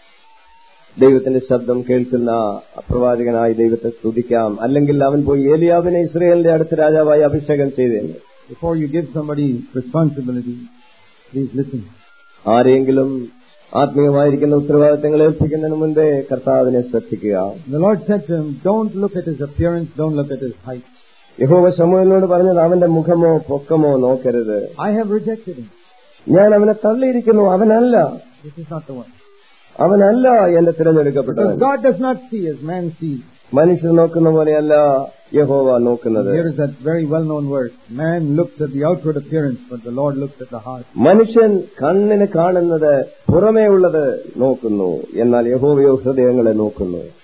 ദൈവത്തിന്റെ ശബ്ദം കേൾക്കുന്ന പ്രവാചകനായി ദൈവത്തെ സ്തുതിക്കാം അല്ലെങ്കിൽ അവൻ പോയി ഏലിയാവിനെ ഇസ്രയേലിന്റെ അടുത്ത രാജാവായി അഭിഷേകം ചെയ്തേനെ Before you give somebody responsibility, please listen. ആരെങ്കിലും ആത്മീയമായിരിക്കുന്ന ഉത്തരവാദിത്തങ്ങൾ ഏൽപ്പിക്കുന്നതിന് മുൻപേ കർത്താവിനെ ശ്രദ്ധിക്കുക The Lord said to him, don't look at his appearance, don't look at his height. യഹോവ ശമുവിനോട് പറഞ്ഞത് അവന്റെ മുഖമോ പൊക്കമോ നോക്കരുത് I have rejected him. ഞാൻ അവനെ തള്ളിയിരിക്കുന്നു അവനല്ല This is not the one. അവനല്ല എന്റെ തിരഞ്ഞെടുക്കപ്പെട്ടവൻ Because God does not see as man sees. മനുഷ്യർ നോക്കുന്ന പോലെയല്ല യഹോവ നോക്കുന്നത് Here is that very well-known verse. Man looks at the outward appearance, but the Lord looks at the heart. മനുഷ്യൻ കണ്ണിന് കാണുന്നത് പുറമേ ഉള്ളത് നോക്കുന്നു എന്നാൽ യഹോവയോ ഹൃദയങ്ങളെ നോക്കുന്നു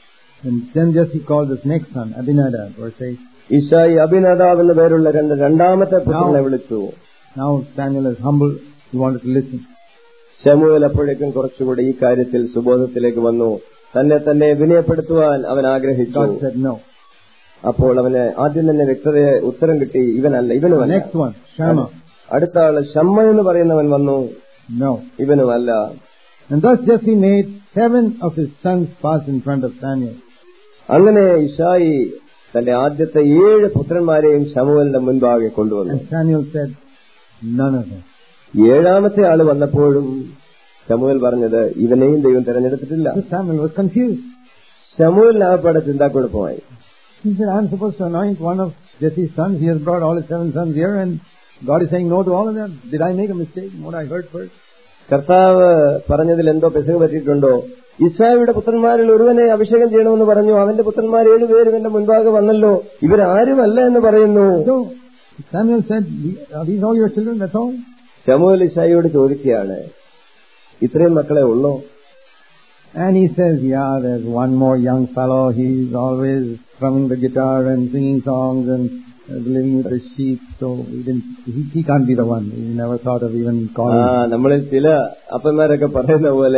And then Jesse called his next son, Abinadab, verse 8. ഇഷായി അഭിനദാവ് എന്ന പേരുള്ള രണ്ട് രണ്ടാമത്തെ പുത്രനെ വിളിച്ചു Now Samuel is humble. He wanted to listen. ശമുവേൽ അപ്പോഴേക്കും കുറച്ചുകൂടി ഈ കാര്യത്തിൽ സുബോധത്തിലേക്ക് വന്നു തന്നെ തന്നെ വിനയപ്പെടുത്തുവാൻ അവൻ ആഗ്രഹിച്ചു God said no. അപ്പോൾ അവന് ആദ്യം തന്നെ വ്യക്തതയെ ഉത്തരം കിട്ടി ഇവനല്ല ഇവനുമല്ല Next one, Shammah. അടുത്ത ആള് ഷമ്മ എന്ന് പറയുന്നവൻ വന്നു No. ഇവനുമല്ല And thus Jesse made seven of his sons pass in front of Samuel. അങ്ങനെ ഇഷായി തന്റെ ആദ്യത്തെ ഏഴ് പുത്രന്മാരെയും ശമുവലിന്റെ മുൻപാകെ കൊണ്ടുവന്നു And Samuel said, none of them. ഏഴാമത്തെ ആള് വന്നപ്പോഴും ശമുവൽ പറഞ്ഞത് ഇവനെയും ദൈവം തെരഞ്ഞെടുത്തിട്ടില്ല So Samuel was confused. ശമുവലിനാകപ്പാടെ ചിന്താക്കുഴപ്പമായി He said, I'm supposed to anoint one of Jesse's sons. He has brought all his seven sons here and God is saying no to all of them. Did I make a mistake in what I heard first? കർത്താവ് പറഞ്ഞതിൽ എന്തോ പെശക് പറ്റിയിട്ടുണ്ടോ ഇസായുടെ പുത്രന്മാരിൽ ഒരുവനെ അഭിഷേകം ചെയ്യണമെന്ന് പറഞ്ഞു അവന്റെ പുത്രന്മാർ ഏഴുപേരും എന്റെ മുൻപാകെ വന്നല്ലോ ഇവരാരുമല്ല എന്ന് പറയുന്നു So Samuel said, are these all your children? That's all? Samuel ഇസായിയോട് ചോദിക്കുകയാണ് ഇത്രയും മക്കളെ ഉള്ളോ And he says, yeah, there's one more young fellow. He's always strumming the guitar and singing songs and uh, living with the sheep. So we didn't, he, he can't be the one. We never thought of even ആ calling him. നമ്മളിൽ ചില അപ്പന്മാരൊക്കെ പറയുന്ന പോലെ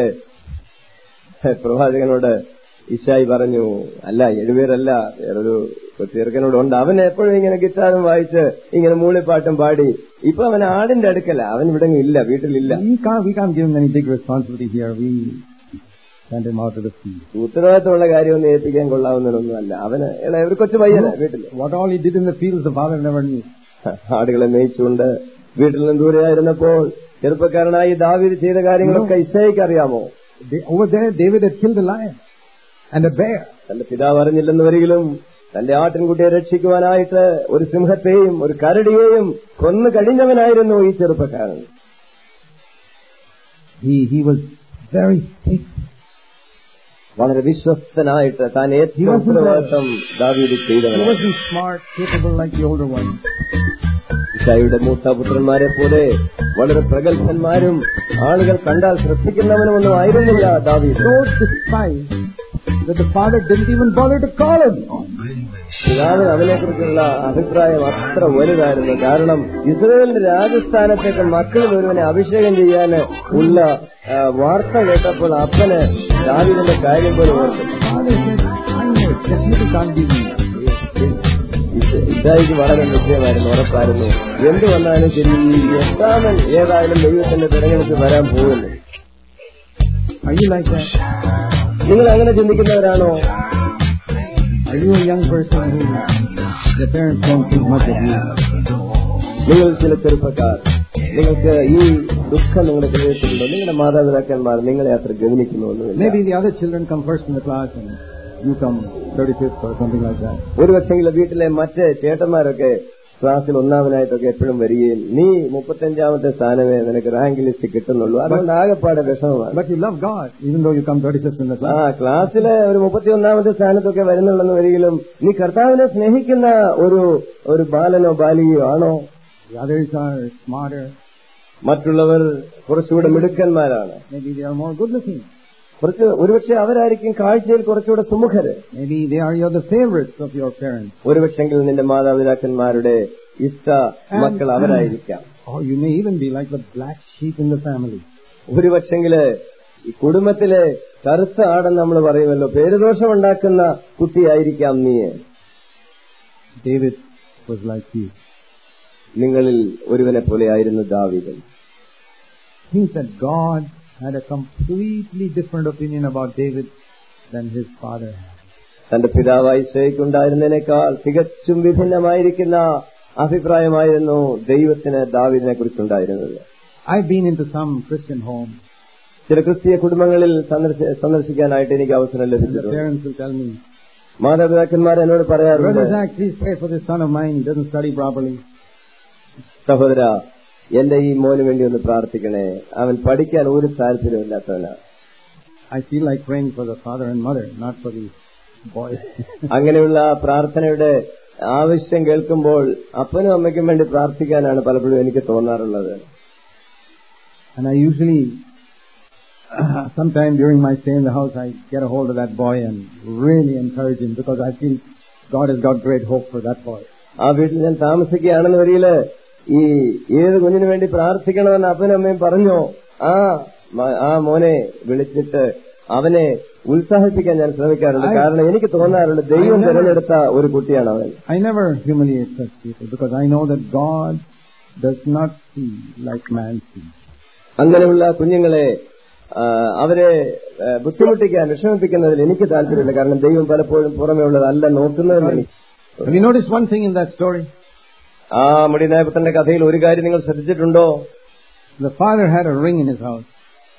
പ്രവാചകനോട് ഇഷായി പറഞ്ഞു അല്ല ഏഴുപേരല്ല വേറൊരു ചെറുക്കനോട് ഉണ്ട് അവൻ എപ്പോഴും ഇങ്ങനെ ഗിറ്റാറും വായിച്ച് ഇങ്ങനെ മൂളിപ്പാട്ടും പാടി ഇപ്പൊ അവൻ ആടിന്റെ അടുക്കല അവൻ ഇവിടെ ഇല്ല വീട്ടിലില്ല We can't, we can't give him any big responsibility here. We send him out to the field. ഉത്തരവാദിത്തമുള്ള കാര്യമൊന്നും ഏൽപ്പിക്കാൻ കൊള്ളാവുന്നതൊന്നുമല്ല അവന് ഇളയ ഒരു കൊച്ചു പയ്യന വീട്ടില് What all he did in the fields, the father never knew. ആടുകളെ മേയിച്ചുകൊണ്ട് വീട്ടിൽ നിന്ന് ദൂരെയായിരുന്നപ്പോൾ ചെറുപ്പക്കാരനായി ദാവീദ് ചെയ്ത കാര്യങ്ങളൊക്കെ ഇഷയ്ക്ക് അറിയാമോ They, over there, David had killed a lion and a bear. തന്റെ പിതാവ് അറിഞ്ഞില്ലെന്ന് വരികിലും തന്റെ ആട്ടിൻകുട്ടിയെ രക്ഷിക്കുവാനായിട്ട് ഒരു സിംഹത്തെയും ഒരു കരടിയെയും കൊന്നു കഴിഞ്ഞവനായിരുന്നു ഈ ചെറുപ്പക്കാരൻ He, he was very faithful. വളരെ വിശ്വസ്തനായിട്ട് താൻ He ഏറ്റവും wasn't ഉത്തരവാദിത്തം ദാവീദ് He ചെയ്തവനാണ് wasn't smart, capable like the older ones. ഇഷായുടെ മൂത്ത പുത്രന്മാരെ പോലെ വളരെ പ്രഗത്ഭന്മാരും ആളുകൾ കണ്ടാൽ ശ്രദ്ധിക്കുന്നവനുമൊന്നും ആയിരുന്നില്ല ദാവീദ് So despised that the father didn't even bother to call him. പിതാവിന് അവനെക്കുറിച്ചുള്ള അഭിപ്രായം അത്ര വലുതായിരുന്നു കാരണം ഇസ്രയേലിന്റെ രാജസ്ഥാനത്തേക്ക് മക്കളിൽ ഒരുവനെ അഭിഷേകം ചെയ്യാൻ ഉള്ള ആ, വാർത്ത കേട്ടപ്പോൾ അപ്പന് ദാവീദിന്റെ കാര്യം പോലെ ഓർത്തു Father said, I know, definitely can't be me. Isha- ഇഷായിക്ക് വളരെ നിശ്ചയമായിരുന്നു ഉറപ്പായിരുന്നു എന്ത് വന്നാലും ശരി ഈ എട്ടാമൻ ഏതായാലും ദൈവത്തിന്റെ തിരഞ്ഞെടുത്ത് വരാൻ പോകുന്നു Are you like that? നിങ്ങൾ അങ്ങനെ ചിന്തിക്കുന്നവരാണോ Are you a young person who the parents don't think much of you? നിങ്ങൾ ചില ചെറുപ്പക്കാർ നിങ്ങൾക്ക് ഈ ദുഃഖം നിങ്ങളുടെ ഹൃദയത്തിലുണ്ടോ നിങ്ങളുടെ മാതാപിതാക്കന്മാർ നിങ്ങളെ അത്ര ഗവനിക്കുന്നുവെന്നില്ല Maybe the other children come first in the class and you come 35th or something like that. ഒരു പക്ഷെങ്കിൽ വീട്ടിലെ മറ്റ് ചേട്ടന്മാരൊക്കെ ക്ലാസ്സിൽ ഒന്നാമനായിട്ടൊക്കെ എപ്പോഴും വരികയും നീ മുപ്പത്തഞ്ചാമത്തെ സ്ഥാനമേ നിനക്ക് റാങ്ക് ലിസ്റ്റ് കിട്ടുന്നുള്ളൂ അതുകൊണ്ട് ആകെപ്പാടെ വിഷമമാണ് But you love God, even though you come 35th in the ആ class. ക്ലാസ്സിലെ ഒരു മുപ്പത്തി ഒന്നാമത്തെ സ്ഥാനത്തൊക്കെ വരുന്നുള്ളെന്ന് വരികിലും നീ കർത്താവിനെ സ്നേഹിക്കുന്ന ഒരു ഒരു ബാലനോ ബാലികയോ ആണോ The others are smarter. മറ്റുള്ളവർ കുറച്ചുകൂടെ മിടുക്കന്മാരാണ് Maybe they are more good looking. കുറച്ച് ഒരുപക്ഷെ അവരായിരിക്കും കാഴ്ചയിൽ കുറച്ചുകൂടെ സുമുഖര് Maybe they are you're the favorites of your parents. ഒരുപക്ഷെങ്കിൽ നിന്റെ മാതാപിതാക്കന്മാരുടെ ഇഷ്ട മക്കൾ അവരായിരിക്കാം Or you may even be like the black sheep in the family. ഒരുപക്ഷെങ്കില് ഈ കുടുംബത്തിലെ കറുത്ത ആടെന്ന് നമ്മൾ പറയുമല്ലോ പേരുദോഷം ഉണ്ടാക്കുന്ന കുട്ടിയായിരിക്കാം നീ David was like you. നിങ്ങളിൽ ഒരുവനെ പോലെയായിരുന്നു ദാവീദൻ Think that God had a completely different opinion about David than his father had. തന്റെ പിതാവായി ഉണ്ടായിരുന്നതിനേക്കാൾ തികച്ചും വിഭിന്നമായിരിക്കുന്ന അഭിപ്രായമായിരുന്നു ദൈവത്തിന് ദാവീദിനെ കുറിച്ചുണ്ടായിരുന്നത് I've been into some Christian homes. ചില ക്രിസ്തീയ കുടുംബങ്ങളിൽ സന്ദർശി- സന്ദർശിക്കാനായിട്ട് എനിക്ക് അവസരം The ലഭിച്ചിട്ടുണ്ട് parents will tell me, മാതാപിതാക്കന്മാർ എന്നോട് പറയാറുണ്ട് Brother Zach, please pray for this son of mine. He doesn't study properly. സഹോദര എന്റെ ഈ മോന് വേണ്ടി ഒന്ന് പ്രാർത്ഥിക്കണേ അവൻ പഠിക്കാൻ ഒരു താല്പര്യമില്ലാത്തവനാണ് I feel like praying for the father and mother, not for the boy. അങ്ങനെയുള്ള പ്രാർത്ഥനയുടെ ആവശ്യം കേൾക്കുമ്പോൾ അപ്പനും അമ്മയ്ക്കും വേണ്ടി പ്രാർത്ഥിക്കാനാണ് പലപ്പോഴും എനിക്ക് തോന്നാറുള്ളത് and I usually uh, sometime during my stay in the house, I get a hold of that boy and really encourage him because I feel God has got great hope for that boy. ആ വീട്ടിൽ ഞാൻ താമസിക്കുകയാണെന്ന വരിയില് ഈ ഏത് കുഞ്ഞിനു വേണ്ടി പ്രാർത്ഥിക്കണമെന്ന് അപ്പനും അമ്മയും പറഞ്ഞോ ആ മ- ആ മോനെ വിളിച്ചിട്ട് അവനെ ഉത്സാഹിപ്പിക്കാൻ ഞാൻ ശ്രമിക്കാറുണ്ട് കാരണം എനിക്ക് തോന്നാറുണ്ട് ദൈവം തിരഞ്ഞെടുത്ത ഒരു കുട്ടിയാണ് അവൻ I never humiliate such people because I know that God does not see like man sees. അങ്ങനെയുള്ള കുഞ്ഞുങ്ങളെ ആ, അവരെ ആ, ബുദ്ധിമുട്ടിക്കാൻ വിഷമിപ്പിക്കുന്നതിൽ എനിക്ക് താല്പര്യമില്ല കാരണം ദൈവം പലപ്പോഴും പുറമേ ഉള്ളതല്ല നോക്കുന്നതെന്ന് എനിക്ക് Have you noticed one thing in that story? ആ മുടിനായപുത്രന്റെ കഥയിൽ ഒരു കാര്യം നിങ്ങൾ ശ്രദ്ധിച്ചിട്ടുണ്ടോ The father had a ring in his house,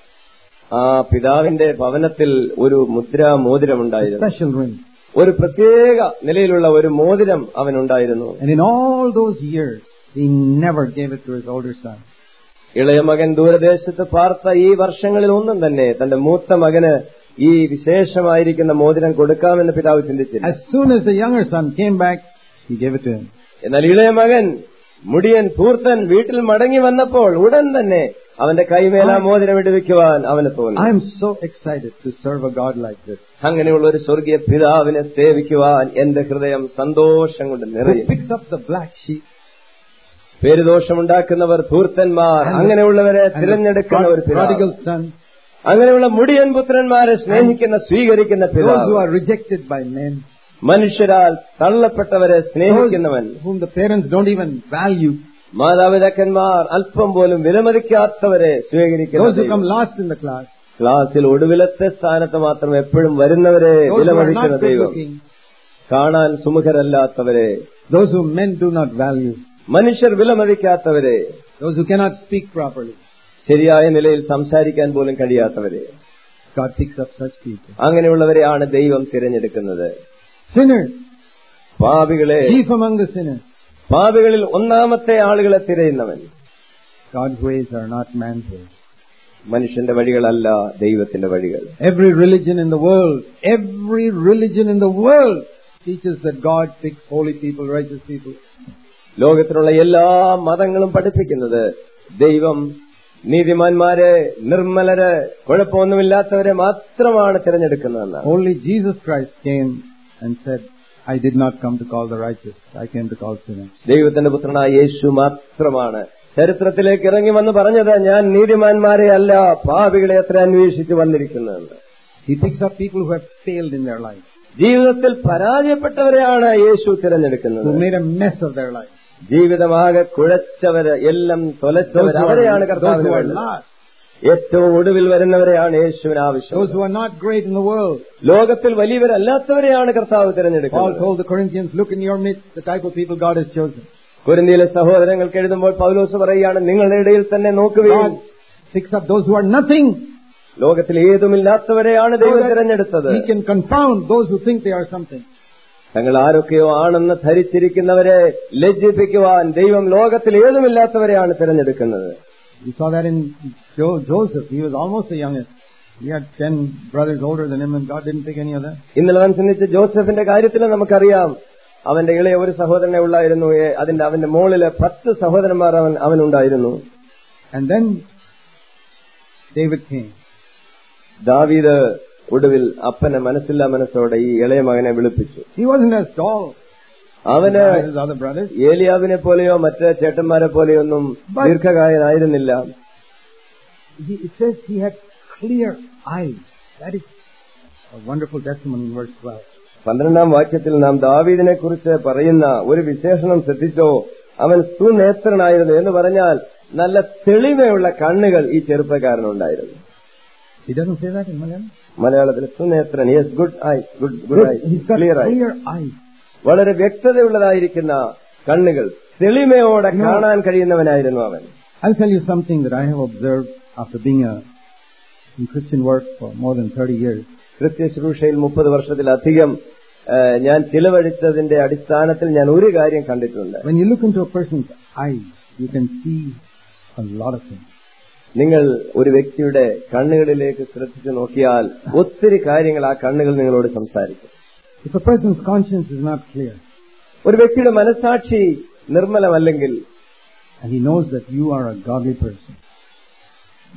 ആ പിതാവിന്റെ ഭവനത്തിൽ ഒരു മുദ്രാ a മോതിരമുണ്ടായിരുന്നു special ring. ഒരു പ്രത്യേക നിലയിലുള്ള ഒരു മോതിരം അവനുണ്ടായിരുന്നു And in all those years, he never gave it to his older son. ഇളയ മകൻ ദൂരദേശത്ത് പാർത്ത ഈ വർഷങ്ങളിൽ ഒന്നും തന്നെ തന്റെ മൂത്ത മകന് ഈ വിശേഷമായിരിക്കുന്ന മോതിരം കൊടുക്കാമെന്ന് പിതാവ് ചിന്തിച്ചില്ല As soon as the younger son came back, he gave it to him. എന്നാൽ ഇളയ മകൻ മുടിയൻ ധൂർത്തൻ വീട്ടിൽ മടങ്ങി വന്നപ്പോൾ ഉടൻ തന്നെ അവന്റെ കൈമേല മോതിരം ഇടുവിക്കുവാൻ അവന് തോന്നി I am so excited to serve a God like this. അങ്ങനെയുള്ള ഒരു സ്വർഗീയ പിതാവിനെ സേവിക്കുവാൻ എന്റെ ഹൃദയം സന്തോഷം കൊണ്ട് Who നിറയും picks up the black sheep പേരുദോഷമുണ്ടാക്കുന്നവർ ധൂർത്തന്മാർ അങ്ങനെയുള്ളവരെ and the തിരഞ്ഞെടുക്കുന്ന ഒരു prod- പിതാവ് prodigal son, അങ്ങനെയുള്ള മുടിയൻ പുത്രന്മാരെ സ്നേഹിക്കുന്ന സ്വീകരിക്കുന്ന those who പിതാവ് are rejected by men, മനുഷ്യരാൽ തള്ളപ്പെട്ടവരെ those സ്നേഹിക്കുന്നവൻ whom the parents don't even value, മാതാപിതാക്കന്മാർ അല്പം പോലും വിലമതിക്കാത്തവരെ സ്വീകരിക്കുന്ന those who ദൈവം. come last in the class, ക്ലാസ്സിൽ ഒടുവിലത്തെ സ്ഥാനത്ത് മാത്രം എപ്പോഴും വരുന്നവരെ those who are വിലമതിക്കുന്ന not good ദൈവം looking, കാണാൻ സുമുഖരല്ലാത്തവരെ those whom men do not value, മനുഷ്യർ വിലമതിക്കാത്തവരെ those who cannot speak properly. ശരിയായ നിലയിൽ സംസാരിക്കാൻ പോലും കഴിയാത്തവരെ God picks up such people. അങ്ങനെയുള്ളവരെയാണ് ദൈവം തിരഞ്ഞെടുക്കുന്നത് Sinners, പാപികളെ chief among the sinners. പാപികളിൽ ഒന്നാമത്തെ ആളുകളെ തിരയുന്നവൻ God's ways are not man's ways. മനുഷ്യന്റെ വഴികളല്ല ദൈവത്തിന്റെ വഴികൾ Every religion in the world, every religion in the world teaches that God picks holy people, righteous people. ലോകത്തിലുള്ള എല്ലാ മതങ്ങളും പഠിപ്പിക്കുന്നത് ദൈവം നീതിമാന്മാരെ നിർമ്മലര് കുഴപ്പമൊന്നുമില്ലാത്തവരെ മാത്രമാണ് തിരഞ്ഞെടുക്കുന്നതെന്നാണ് Only Jesus Christ came and said, I did not come to call the righteous, I came to call sinners. ദൈവത്തിന്റെ പുത്രനായ യേശു മാത്രമാണ് ചരിത്രത്തിലേക്ക് ഇറങ്ങി വന്ന് പറഞ്ഞത് ഞാൻ നീതിമാന്മാരെ അല്ല പാപികളെ എത്ര അന്വേഷിച്ച് വന്നിരിക്കുന്നതെന്ന് He picks up people who have failed in their life, ജീവിതത്തിൽ പരാജയപ്പെട്ടവരെയാണ് യേശു തിരഞ്ഞെടുക്കുന്നത് who made a mess of their life. ജീവിതമാകെ കുഴച്ചവര് എല്ലാം Those തൊലച്ചവര് who അവരെയാണ് are, those കർത്താവിന് who are വേണ്ടത്. lost, ഏറ്റവും ഒടുവിൽ വരുന്നവരെയാണ് യേശുവിന് ആവശ്യം those who are not great in the world. ലോകത്തിൽ വലിയവരല്ലാത്തവരെയാണ് കർത്താവ് Paul തിരഞ്ഞെടുക്കുന്നത് told the Corinthians, look in your midst, the type of people God has chosen. കുരുന്തിയിലെ സഹോദരങ്ങൾക്ക് എഴുതുമ്പോൾ പൗലോസ് പറയുകയാണ് നിങ്ങളുടെ ഇടയിൽ തന്നെ നോക്കുകയും God picks up those who are nothing. ലോകത്തിൽ ഏതുമില്ലാത്തവരെയാണ് so ദൈവം that തിരഞ്ഞെടുത്തത് He can confound those who think they are something. തങ്ങൾ ആരൊക്കെയോ ആണെന്ന് ധരിച്ചിരിക്കുന്നവരെ ലജ്ജിപ്പിക്കുവാൻ ദൈവം ലോകത്തിൽ ഏതുമില്ലാത്തവരെയാണ് തിരഞ്ഞെടുക്കുന്നത് We saw that in jo- Joseph. He was almost the youngest. He had ten brothers older than him and God didn't pick any of them. ഇന്നലെ അവൻ ചിന്തിച്ച ജോസഫിന്റെ കാര്യത്തിൽ നമുക്കറിയാം അവന്റെ ഇളയ ഒരു സഹോദരനെ ഉള്ളായിരുന്നു ഏ, അതിന്റെ അവന്റെ മോളില് പത്ത് സഹോദരന്മാർ അവൻ അവനുണ്ടായിരുന്നു And then David came. ദാവീദ് ഒടുവിൽ അപ്പനെ മനസ്സില്ലാ മനസ്സോടെ ഈ ഇളയ മകനെ വിളിപ്പിച്ചു He wasn't as tall അവന് as his other brothers. ഏലിയാവിനെ പോലെയോ മറ്റ് ചേട്ടന്മാരെ പോലെയോ ഒന്നും ദീർഘകായനായിരുന്നില്ല He, it says he had clear eyes. That is a wonderful testimony in verse 12. പന്ത്രണ്ടാം വാക്യത്തിൽ നാം ദാവീദിനെ കുറിച്ച് പറയുന്ന ഒരു വിശേഷണം ശ്രദ്ധിച്ചോ അവൻ സുനേത്രനായിരുന്നു എന്ന് പറഞ്ഞാൽ നല്ല തെളിമയുള്ള കണ്ണുകൾ ഈ ചെറുപ്പക്കാരനുണ്ടായിരുന്നു He doesn't say that in Malayalam. മലയാളത്തിൽ സുനേത്രൻ yes good eye good good eye He's got clear eye clear eyes. വളരെ വ്യക്തതയുള്ളതായിരിക്കുന്ന കണ്ണുകൾ തെളിമയോടെ കാണാൻ കഴിയുന്നവനായിരുന്നു അവൻ I'll tell you something that I have observed after being a, in Christian work for more than 30 years. കൃത്യശുശ്രൂഷയിൽ മുപ്പത് വർഷത്തിലധികം ആ, ഞാൻ ചിലവഴിച്ചതിന്റെ അടിസ്ഥാനത്തിൽ ഞാൻ ഒരു കാര്യം കണ്ടിട്ടുണ്ട് When you look into a person's eyes, you can see a lot of things. നിങ്ങൾ ഒരു വ്യക്തിയുടെ കണ്ണുകളിലേക്ക് ശ്രദ്ധിച്ചു നോക്കിയാൽ ഒത്തിരി കാര്യങ്ങൾ ആ കണ്ണുകൾ നിങ്ങളോട് സംസാരിക്കും If a person's conscience is not clear, ഒരു വ്യക്തിയുടെ മനസാക്ഷി നിർമ്മലമല്ലെങ്കിൽ and he knows that you are a godly person,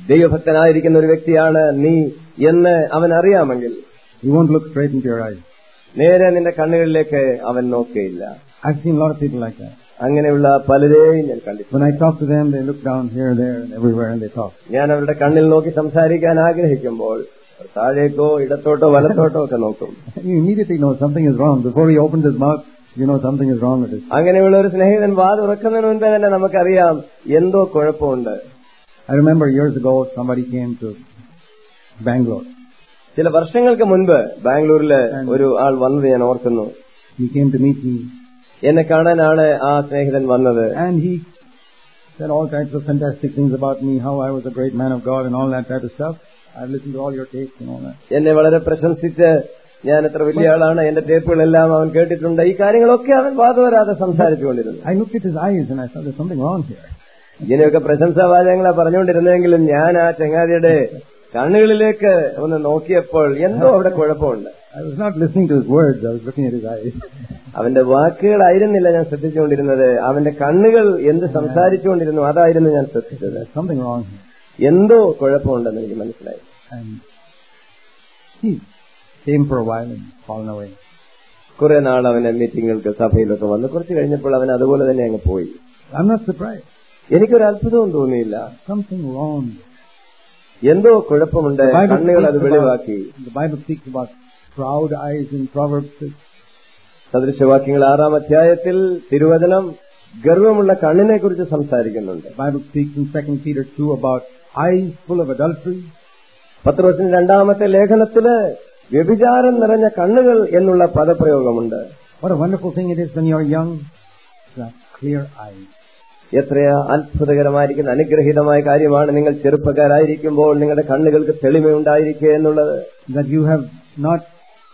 ദൈവഭക്തനായിരിക്കുന്ന ഒരു വ്യക്തിയാണ് നീ എന്ന് അവൻ അറിയാമെങ്കിൽ he won't look straight into your eyes. നേരെ നിന്റെ കണ്ണുകളിലേക്ക് അവൻ നോക്കുകയില്ല I've seen a lot of people like that. അങ്ങനെയുള്ള പലരെയും ഞാൻ കണ്ടിട്ടുണ്ട് When I talk to them, they look down here, there, and everywhere, and they talk. ഞാൻ അവരുടെ കണ്ണിൽ നോക്കി സംസാരിക്കാൻ ആഗ്രഹിക്കുമ്പോൾ അവർ താഴേക്കോ ഇടത്തോട്ടോ വലത്തോട്ടോ ഒക്കെ നോക്കും You immediately know something is wrong. Before he opens his mouth, you know something is wrong with it. അങ്ങനെയുള്ള ഒരു സ്നേഹിതൻ വാ തുറക്കുന്നതിന് മുൻപേ തന്നെ നമുക്കറിയാം എന്തോ കുഴപ്പമുണ്ട് I remember years ago, somebody came to Bangalore. ചില വർഷങ്ങൾക്ക് മുൻപ് ബാംഗ്ലൂരില് ഒരു ആൾ വന്നത് ഞാൻ ഓർക്കുന്നു He came to meet me, എന്നെ കാണാനാണ് ആ സ്നേഹിതൻ വന്നത് and he said all kinds of fantastic things about me, how I was a great man of God, and all that type of stuff. I've listened to all your tapes and all that. എന്നെ വളരെ പ്രശംസിച്ച് ഞാൻ എത്ര വലിയ ആളാണ് എന്റെ ടേപ്പുകളെല്ലാം അവൻ കേട്ടിട്ടുണ്ട് ഈ കാര്യങ്ങളൊക്കെ അവൻ വാദവരാതെ സംസാരിച്ചുകൊണ്ടിരുന്നു I looked at his eyes and I thought there's something wrong here. ഇങ്ങനെയൊക്കെ പ്രശംസാവാചകങ്ങളെ പറഞ്ഞുകൊണ്ടിരുന്നെങ്കിലും ഞാൻ ആ ചങ്ങാതിയുടെ കണ്ണുകളിലേക്ക് ഒന്ന് നോക്കിയപ്പോൾ എന്തോ അവിടെ കുഴപ്പമുണ്ട് I was not listening to his words, I was looking at his eyes. അവന്റെ വാക്കുകളായിരുന്നില്ല ഞാൻ ശ്രദ്ധിച്ചുകൊണ്ടിരുന്നത് അവന്റെ കണ്ണുകൾ എന്ത് സംസാരിച്ചുകൊണ്ടിരുന്നു അതായിരുന്നു ഞാൻ ശ്രദ്ധിച്ചത് There's something wrong here. എന്തോ കുഴപ്പമുണ്ടെന്ന് എനിക്ക് മനസ്സിലായി And he came for a while and fallen away. കുറെ നാൾ അവന് മീറ്റിങ്ങുകൾക്ക് സഭയിലൊക്കെ വന്ന് കുറച്ച് കഴിഞ്ഞപ്പോൾ അവൻ അതുപോലെ തന്നെ അങ്ങ് പോയി I'm not surprised. എനിക്കൊരു അത്ഭുതവും തോന്നിയില്ല Something wrong. എന്തോ കുഴപ്പമുണ്ട് The Bible കണ്ണുകൾ അത് speaks വെളിവാക്കി about, the Bible speaks about proud eyes in Proverbs 6. സദൃശവാക്യങ്ങൾ ആറാം അധ്യായത്തിൽ തിരുവചനം ഗർവമുള്ള കണ്ണിനെ കുറിച്ച് സംസാരിക്കുന്നുണ്ട് The Bible speaks in 2 Peter 2 about eyes full of adultery. പത്രോസിന്റെ രണ്ടാമത്തെ ലേഖനത്തില് വ്യഭിചാരം നിറഞ്ഞ കണ്ണുകൾ എന്നുള്ള പദപ്രയോഗമുണ്ട് What a wonderful thing it is when you're young to have clear eyes. എത്രയാ അത്ഭുതകരമായിരിക്കുന്ന അനുഗ്രഹീതമായ കാര്യമാണ് നിങ്ങൾ ചെറുപ്പക്കാരായിരിക്കുമ്പോൾ നിങ്ങളുടെ കണ്ണുകൾക്ക് തെളിമയുണ്ടായിരിക്കുക എന്നുള്ളത് That you have not,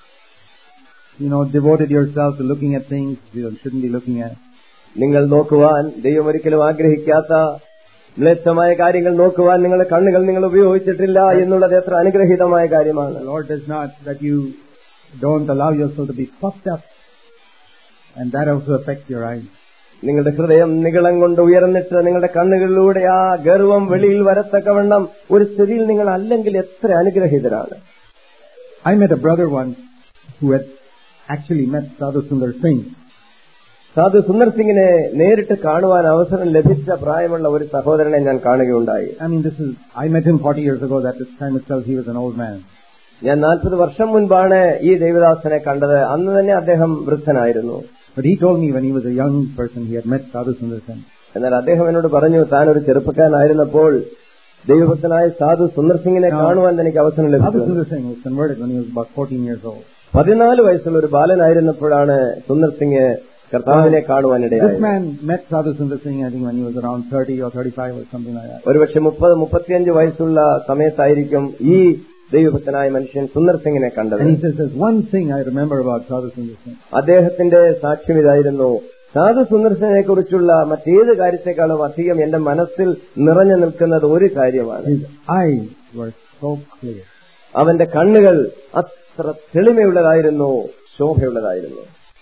you know, devoted yourself to looking at things you shouldn't be looking at. നിങ്ങൾ നോക്കുവാൻ ദൈവം ഒരിക്കലും ആഗ്രഹിക്കാത്ത മ്ലേച്ഛമായ കാര്യങ്ങൾ നോക്കുവാൻ നിങ്ങളുടെ കണ്ണുകൾ നിങ്ങൾ ഉപയോഗിച്ചിട്ടില്ല എന്നുള്ളത് എത്ര അനുഗ്രഹീതമായ കാര്യമാണ് The Lord does not that you don't allow yourself to be puffed up. And that also affects your eyes. നിങ്ങളുടെ ഹൃദയം നികളം കൊണ്ട് ഉയർന്നിട്ട് നിങ്ങളുടെ കണ്ണുകളിലൂടെ ആ ഗർവം വെളിയിൽ വരത്തക്കവണ്ണം ഒരു സ്ഥിതിയിൽ നിങ്ങൾ അല്ലെങ്കിൽ എത്ര അനുഗ്രഹീതരാണ് I met a brother once who had actually met Sadhu Sundar Singh. സാധു സുന്ദർ സിംഗിനെ നേരിട്ട് കാണുവാൻ അവസരം ലഭിച്ച പ്രായമുള്ള ഒരു സഹോദരനെ ഞാൻ കാണുകയുണ്ടായി I mean, this is, I met him 40 years ago. At this time itself, he was an old man. ഞാൻ നാൽപ്പത് വർഷം മുൻപാണ് ഈ ദേവദാസനെ കണ്ടത് അന്ന് തന്നെ അദ്ദേഹം വൃദ്ധനായിരുന്നു But he told me when he was a young person, he had met Sadhu Sundar Singh. എന്നാൽ അദ്ദേഹം എന്നോട് പറഞ്ഞു താൻ ഒരു ചെറുപ്പക്കാരനായിരുന്നപ്പോൾ ദൈവഭക്തനായ സാധു സുന്ദർ സിംഗിനെ കാണുവാൻ തനിക്ക് അവസരം Sadhu ലഭിച്ചു Sundar Singh was converted when he was about 14 years old. പതിനാല് വയസ്സുള്ള ഒരു ബാലനായിരുന്നപ്പോഴാണ് സുന്ദർ സിംഗ് കർത്താവിനെ This കാണുവാനിടയായത് man met Sadhu Sundar Singh, I think, when he was around 30 or 35 or something like that. ഒരുപക്ഷെ മുപ്പത് മുപ്പത്തിയഞ്ച് വയസ്സുള്ള സമയത്തായിരിക്കും ഈ ദൈവഭക്തനായ മനുഷ്യൻ സുന്ദർ സിംഗിനെ കണ്ടത് And he says, there's one thing I remember about Sadhu Sundar Singh. അദ്ദേഹത്തിന്റെ സാക്ഷ്യം ഇതായിരുന്നു സാധു സുന്ദർശനെ കുറിച്ചുള്ള മറ്റേത് കാര്യത്തെക്കാളും അധികം എന്റെ മനസ്സിൽ നിറഞ്ഞു നിൽക്കുന്നത് ഒരു കാര്യമാണ് His eyes were so clear. അവന്റെ കണ്ണുകൾ അത്ര തെളിമയുള്ളതായിരുന്നു ശോഭയുള്ളതായിരുന്നു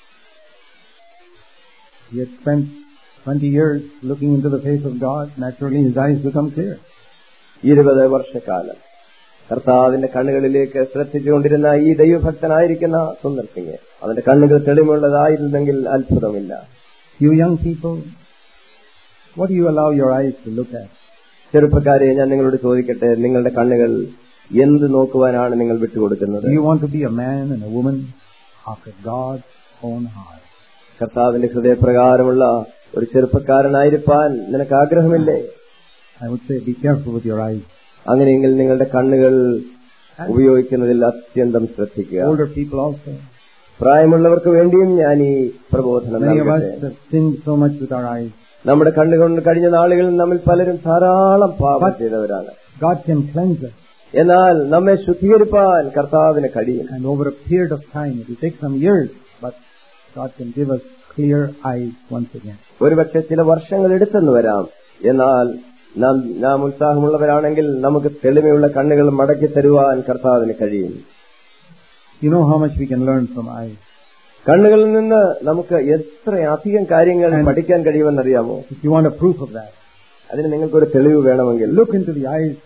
He had spent 20 years looking into the face of God. Naturally, his eyes become clear. ഇരുപത് വർഷക്കാലം കർത്താവിന്റെ കണ്ണുകളിലേക്ക് ശ്രദ്ധിച്ചുകൊണ്ടിരുന്ന ഈ ദൈവഭക്തനായിരിക്കുന്ന സുന്ദർ സിംഗ് അവന്റെ കണ്ണുകൾ തെളിമുള്ളതായിരുന്നെങ്കിൽ അത്ഭുതമില്ല You young people, what do you allow your eyes to look at? ചെറുപ്പക്കാരെ ഞാൻ നിങ്ങളോട് ചോദിക്കട്ടെ നിങ്ങളുടെ കണ്ണുകൾ എന്ത് നോക്കുവാനാണ് നിങ്ങൾ വിട്ടുകൊടുക്കുന്നത് Do you want to be a man and a woman after God's own heart? കർത്താവിന്റെ ഹൃദയപ്രകാരമുള്ള ഒരു ചെറുപ്പക്കാരനായിരിക്കാൻ നിനക്ക് ആഗ്രഹമില്ലേ I would say be careful with your eyes. അങ്ങനെയെങ്കിൽ നിങ്ങളുടെ കണ്ണുകൾ ഉപയോഗിക്കുന്നതിൽ അത്യന്തം ശ്രദ്ധിക്കുക Older people also. പ്രായമുള്ളവർക്ക് വേണ്ടിയും ഞാൻ ഈ പ്രബോധനം Many of us നൽകട്ടെ have sinned so much with our eyes. നമ്മുടെ കണ്ണുകൊണ്ട് കഴിഞ്ഞ നാളുകളിൽ നമ്മിൽ പലരും ധാരാളം പാപം ചെയ്തവരാണ് God can cleanse us. എന്നാൽ നമ്മെ ശുദ്ധീകരിപ്പാൻ കർത്താവിന് കഴിയും And over a period of time, it will take some years, but God can give us clear eyes once again. ഒരുപക്ഷെ ചില വർഷങ്ങൾ എടുത്തെന്ന് വരാം എന്നാൽ നാം നാം ഉത്സാഹമുള്ളവരാണെങ്കിൽ നമുക്ക് തെളിമയുള്ള കണ്ണുകൾ മടക്കി തരുവാൻ കർത്താവിന് കഴിയും You know how much we can learn from eyes. കണ്ണുകളിൽ നിന്ന് നമുക്ക് എത്ര അധികം കാര്യങ്ങൾ പഠിക്കാൻ കഴിയുമെന്നറിയാമോ If you want a proof of that, അതിന് നിങ്ങൾക്കൊരു തെളിവ് വേണമെങ്കിൽ look into the eyes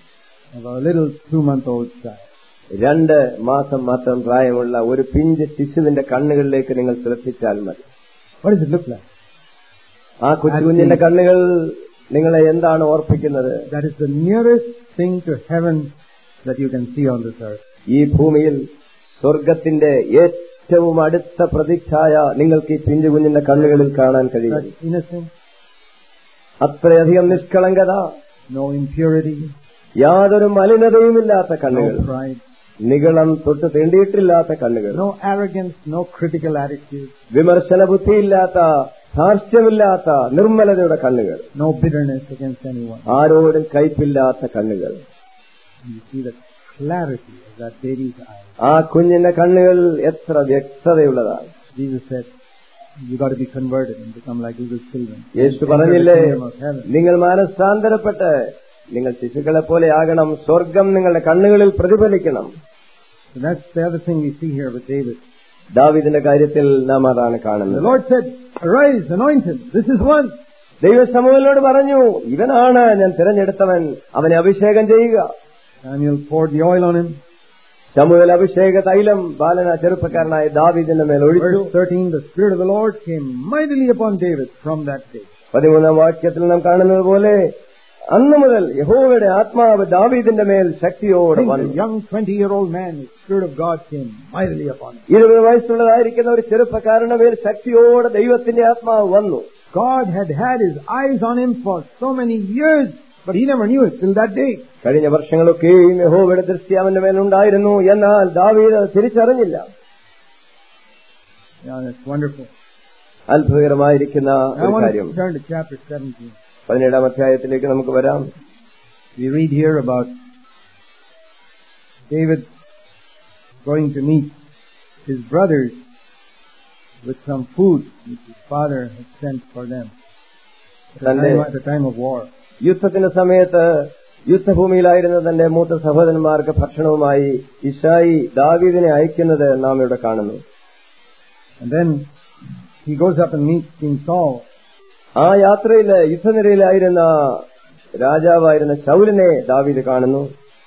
of a little two-month-old child. രണ്ട് മാസം മാത്രം പ്രായമുള്ള ഒരു പിഞ്ച് ശിശുവിന്റെ കണ്ണുകളിലേക്ക് നിങ്ങൾ ശ്രദ്ധിച്ചാൽ മതി What does it look like? ആ കുഞ്ഞുകുഞ്ഞിന്റെ കണ്ണുകൾ നിങ്ങളെ എന്താണ് ഓർപ്പിക്കുന്നത് That is the nearest thing to heaven that you can see on this earth. ഈ ഭൂമിയിൽ സ്വർഗത്തിന്റെ ഏറ്റവും അടുത്ത പ്രതിച്ഛായ നിങ്ങൾക്ക് ഈ പിഞ്ചു കുഞ്ഞിന്റെ കണ്ണുകളിൽ കാണാൻ കഴിയും That innocence, അത്രയധികം നിഷ്കളങ്കത no impurity, യാതൊരു മലിനതയുമില്ലാത്ത കണ്ണുകൾ no pride, നികളം തൊട്ട് തീണ്ടിയിട്ടില്ലാത്ത കണ്ണുകൾ no arrogance, no critical attitude, വിമർശന ബുദ്ധിയില്ലാത്ത ധാർഷ്ട്യമില്ലാത്ത നിർമ്മലതയുടെ കണ്ണുകൾ no bitterness against anyone. ആരോടും കയ്പില്ലാത്ത കണ്ണുകൾ And you see the clarity of that baby's eyes. ആ കുഞ്ഞിന്റെ കണ്ണുകൾ എത്ര വ്യക്തതയുള്ളതാണ് Jesus said, you got to be converted and become like little children. Yeshu Enter the പറഞ്ഞില്ലേ kingdom of heaven. നിങ്ങൾ മാനസാന്തരപ്പെട്ട് നിങ്ങൾ ശിശുക്കളെ പോലെ ആകണം സ്വർഗം നിങ്ങളുടെ കണ്ണുകളിൽ പ്രതിഫലിക്കണം So that's the other thing we see here with David. ദാവിദിന്റെ കാര്യത്തിൽ നാം അതാണ് The കാണുന്നത് Lord said, arise, anoint him. This is one. ദൈവ സമൂഹനോട് പറഞ്ഞു ഇവനാണ് ഞാൻ തിരഞ്ഞെടുത്തവൻ അവനെ അഭിഷേകം ചെയ്യുക Samuel poured the oil on him. Samuel അഭിഷേക തൈലം ബാലന ചെറുപ്പക്കാരനായ ദാവീദിന്റെ മേൽ ഒഴിച്ചു Verse 13, the Spirit of the Lord came mightily upon David from that day. പതിമൂന്നാം വാക്യത്തിൽ നാം കാണുന്നത് പോലെ അന്നു മുതൽ യഹോവയുടെ ആത്മാവ് ദാവീദിന്റെ മേൽ ശക്തിയോടെ Think, വന്നു a young 20-year-old man, the Spirit of God came mightily upon him. ഇരുപത് വയസ്സുള്ളതായിരിക്കുന്ന ഒരു ചെറുപ്പക്കാരന്റെ മേൽ ശക്തിയോടെ ദൈവത്തിന്റെ ആത്മാവ് വന്നു God had had his eyes on him for so many years, but he never knew it till that day. കഴിഞ്ഞ വർഷങ്ങളൊക്കെയും യഹോവയുടെ ദൃഷ്ടി അവന്റെ മേലുണ്ടായിരുന്നു എന്നാൽ ദാവീദ് അത് തിരിച്ചറിഞ്ഞില്ല Yeah, that's wonderful. അത്ഭുതകരമായിരിക്കുന്ന I ഒരു want കാര്യം to turn to chapter 17. പതിനേഴാം അധ്യായത്തിലേക്ക് നമുക്ക് വരാം We read here about David going to meet his brothers with some food which his father had sent for them at the Sunday. time, at the time of war. യുദ്ധത്തിന്റെ സമയത്ത് യുദ്ധഭൂമിയിലായിരുന്ന തന്റെ മൂത്ത സഹോദരന്മാർക്ക് ഭക്ഷണവുമായി ഇഷായി ദാവീദിനെ അയക്കുന്നത് നാം ഇവിടെ കാണുന്നു And then he goes up and meets King Saul. ആ യാത്രയിൽ യുദ്ധനിരയിലായിരുന്ന രാജാവായിരുന്ന ശൗലിനെ ദാവീദ് കാണുന്നു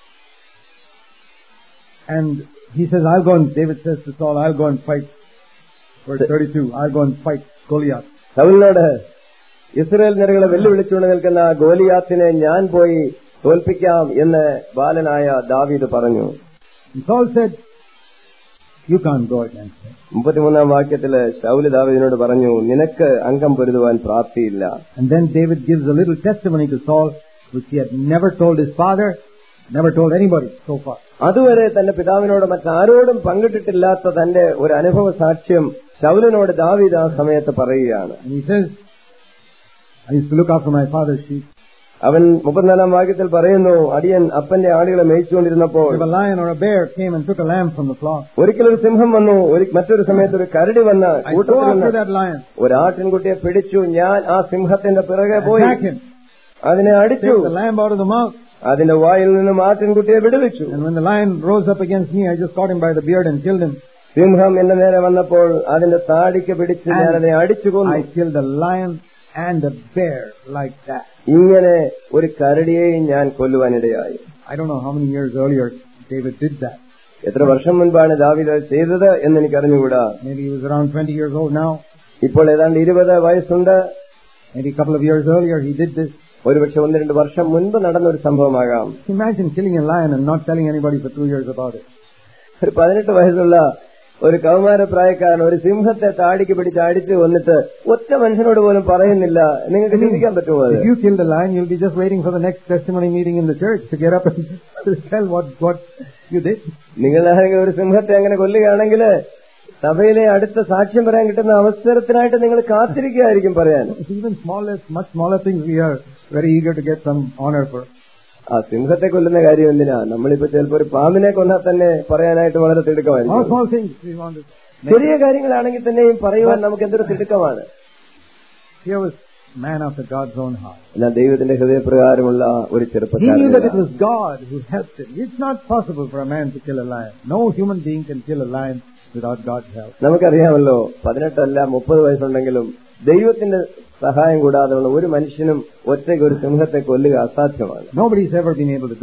And he says, I'll go and, David says to Saul, I'll go and fight. Verse 32, I'll go and fight Goliath. ശൗലിനോട് ഇസ്രയേൽ നിരകളെ വെല്ലുവിളിച്ചുകൊണ്ട് നിൽക്കുന്ന ഗോലിയാത്തിനെ ഞാൻ പോയി തോൽപ്പിക്കാം എന്ന് ബാലനായ ദാവീദ് പറഞ്ഞു And Saul said, you can't go against him. മുപ്പത്തിമൂന്നാം വാക്യത്തില് ശൗല് ദാവീദിനോട് പറഞ്ഞു നിനക്ക് അംഗം പൊരുതുവാൻ പ്രാപ്തിയില്ല And then David gives a little testimony to Saul, which he had never told his father, never told anybody so far. അതുവരെ തന്റെ പിതാവിനോട് മറ്റാരോടും പങ്കിട്ടിട്ടില്ലാത്ത തന്റെ ഒരു അനുഭവ സാക്ഷ്യം ശൗലിനോട് ദാവീദ് ആ സമയത്ത് പറയുകയാണ് And he says, I used to look after my father's sheep. അവൻ മുപ്പത്തിനാലാം വാക്യത്തിൽ പറയുന്നു അടിയൻ അപ്പന്റെ ആടുകളെ മേയിച്ചുകൊണ്ടിരുന്നപ്പോൾ If a lion or a bear came and took a lamb from the flock, ഒരിക്കലൊരു സിംഹം വന്നു ഒരു മറ്റൊരു സമയത്ത് ഒരു കരടി വന്ന് I go കൂട്ടത്തിൽ after നിന്ന് that lion, ഒരു ആട്ടിൻകുട്ടിയെ പിടിച്ചു ഞാൻ ആ സിംഹത്തിന്റെ പിറകെ പോയി attack him, അതിനെ അടിച്ചു take the lamb out of the mouth. അതിന്റെ വായിൽ നിന്നും ആട്ടിൻകുട്ടിയെ വിടുവിച്ചു And when the lion rose up against me, I just caught him by the beard and killed him. സിംഹം എന്റെ നേരെ വന്നപ്പോൾ അതിന്റെ താടിക്ക് പിടിച്ച് ഞാൻ അതിനെ അടിച്ചു കൊന്നു I killed a lion and a bear like that. ഇങ്ങനെ ഒരു കരടിയെയും ഞാൻ കൊല്ലുവാനിടയായി I don't know how many years earlier David did that. എത്ര വർഷം മുൻപാണ് ദാവീദ് അത് ചെയ്തത് എന്ന് എനിക്ക് അറിഞ്ഞുകൂടാ Maybe he was around 20 years old now. ഇപ്പോൾ ഏതാണ്ട് ഇരുപത് വയസ്സുണ്ട് Maybe a couple of years earlier he did this. ഒരുപക്ഷെ ഒന്ന് രണ്ട് വർഷം മുൻപ് നടന്ന ഒരു സംഭവമാകാം Imagine killing a lion and not telling anybody for two years about it. ഒരു പതിനെട്ട് വയസ്സുള്ള ഒരു കൗമാരപ്രായക്കാരൻ ഒരു സിംഹത്തെ താടിക്ക് പിടിച്ച് അടിച്ചു വന്നിട്ട് ഒറ്റ മനുഷ്യനോട് പോലും പറയുന്നില്ല നിങ്ങൾക്ക് ചിന്തിക്കാൻ പറ്റുമോ അത് If you killed a lion, you'll be just waiting for the next testimony meeting in the church to get up and tell what, what you did. നിങ്ങൾ ആരെങ്കിലും ഒരു സിംഹത്തെ അങ്ങനെ കൊല്ലുകയാണെങ്കിൽ സഭയിലെ അടുത്ത സാക്ഷ്യം പറയാൻ കിട്ടുന്ന അവസരത്തിനായിട്ട് നിങ്ങൾ കാത്തിരിക്കുകയായിരിക്കും പറയാൻ Even smallest, much smaller things we are very eager to get some honor for. ആ സിംഹത്തെ കൊല്ലുന്ന കാര്യം എന്തിനാ നമ്മളിപ്പോ ചിലപ്പോ ഒരു പാമ്പിനെ കൊന്നാൽ തന്നെ പറയാനായിട്ട് വളരെ All തിടുക്കമായിരിക്കും small things we want to ചെറിയ കാര്യങ്ങളാണെങ്കിൽ തന്നെയും പറയുവാൻ നമുക്ക് എന്തൊരു തിടുക്കമാണ് Here was man after God's own heart. എന്നാൽ ദൈവത്തിന്റെ ഹൃദയപ്രകാരമുള്ള ഒരു He knew that it ചെറുപ്പക്കാരൻ was God who helped him. It's not possible for a man to kill a lion. No human being can kill a lion without God's help. നമുക്കറിയാമല്ലോ പതിനെട്ടല്ല മുപ്പത് വയസ്സുണ്ടെങ്കിലും ദൈവത്തിന്റെ സഹായം കൂടാതെയുള്ള ഒരു മനുഷ്യനും ഒറ്റയ്ക്ക് ഒരു സിംഹത്തെ കൊല്ലുക അസാധ്യമാണ് Nobody's ever been able to do it.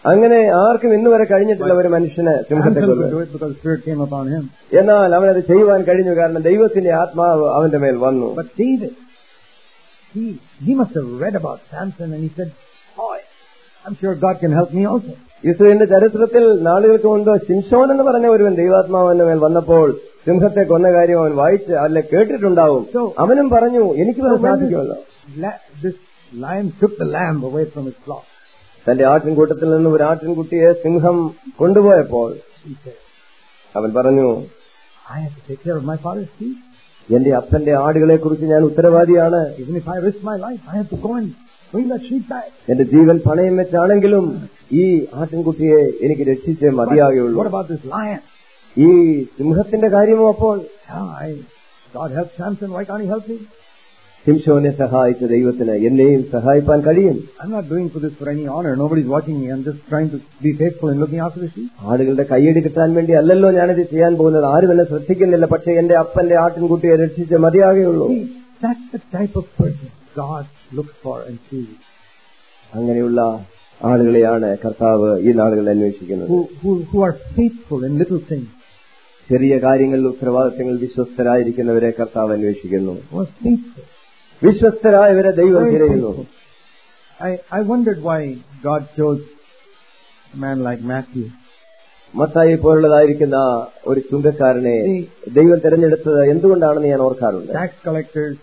അങ്ങനെ ആർക്കും ഇന്ന് വരെ കഴിഞ്ഞിട്ടില്ല ഒരു മനുഷ്യന് സിംഹത്തെ Samson could കൊല്ലുക do it because the Spirit came upon him. എന്നാൽ അവനത് ചെയ്യുവാൻ കഴിഞ്ഞു കാരണം ദൈവത്തിന്റെ ആത്മാവ് അവന്റെ മേൽ വന്നു But David, he, he must have read about Samson and he said, boy, I'm sure God can help me also. ഇസ്രയേലിന്റെ ചരിത്രത്തിൽ നാളുകൾക്ക് മുൻപ് ശിംഷോൻ എന്ന് പറഞ്ഞ ഒരുവൻ ദൈവാത്മാവിന്റെ മേൽ വന്നപ്പോൾ സിംഹത്തെ കൊന്ന കാര്യം അവൻ വായിച്ച് അല്ല കേട്ടിട്ടുണ്ടാവും അവനും പറഞ്ഞു എനിക്ക് So വരെ when സാധിക്കുമല്ലോ this, la- this lion took the lamb away from his flock, തന്റെ ആട്ടിൻകൂട്ടത്തിൽ നിന്ന് ഒരു ആട്ടിൻകുട്ടിയെ സിംഹം കൊണ്ടുപോയപ്പോൾ he said, അവൻ പറഞ്ഞു I have to take care of my father's sheep. എന്റെ അപ്പന്റെ ആടുകളെ കുറിച്ച് ഞാൻ ഉത്തരവാദിയാണ് Even if I risk my life, I have to go and bring that sheep back. എന്റെ ജീവൻ പണയം വെച്ചാണെങ്കിലും ഈ ആട്ടിൻകുട്ടിയെ എനിക്ക് രക്ഷിച്ചേ But മതിയാകുള്ളൂ what about this lion? ഈ സിംഹത്തിന്റെ കാര്യമോ അപ്പോൾ Yeah, I, God helped Samson, why can't he help me? ശിംഷോനെ സഹായിച്ച ദൈവത്തിന് എന്നെയും സഹായിപ്പാൻ കഴിയും I'm not doing for this for any honor. Nobody's watching me. I'm just trying to be faithful in looking after the sheep. ആളുകളുടെ കൈയടി കിട്ടാൻ വേണ്ടി അല്ലല്ലോ ഞാനിത് ചെയ്യാൻ പോകുന്നത് ആരും എന്നെ ശ്രദ്ധിക്കുന്നില്ല പക്ഷെ എന്റെ അപ്പന്റെ ആട്ടിൻകുട്ടിയെ രക്ഷിച്ച് മതിയാകുള്ളൂ See, that's the type of person God looks for and sees. അങ്ങനെയുള്ള ആളുകളെയാണ് കർത്താവ് ഈ നാളുകളിൽ അന്വേഷിക്കുന്നത് Who, who, who are faithful in little things. ചെറിയ കാര്യങ്ങളിൽ ഉത്തരവാദിത്തങ്ങൾ വിശ്വസ്തരായിരിക്കുന്നവരെ കർത്താവ് അന്വേഷിക്കുന്നു Who are faithful. വിശ്വസ്തരായവരെ ദൈവം Very തിരയുന്നു faithful. I, I wondered why God chose a man like Matthew. Mathai പോലുള്ളതായിരിക്കുന്ന ഒരു ചുങ്കക്കാരനെ ദൈവം തിരഞ്ഞെടുത്തത് എന്തുകൊണ്ടാണെന്ന് ഞാൻ ഓർക്കാറുണ്ട് Tax collectors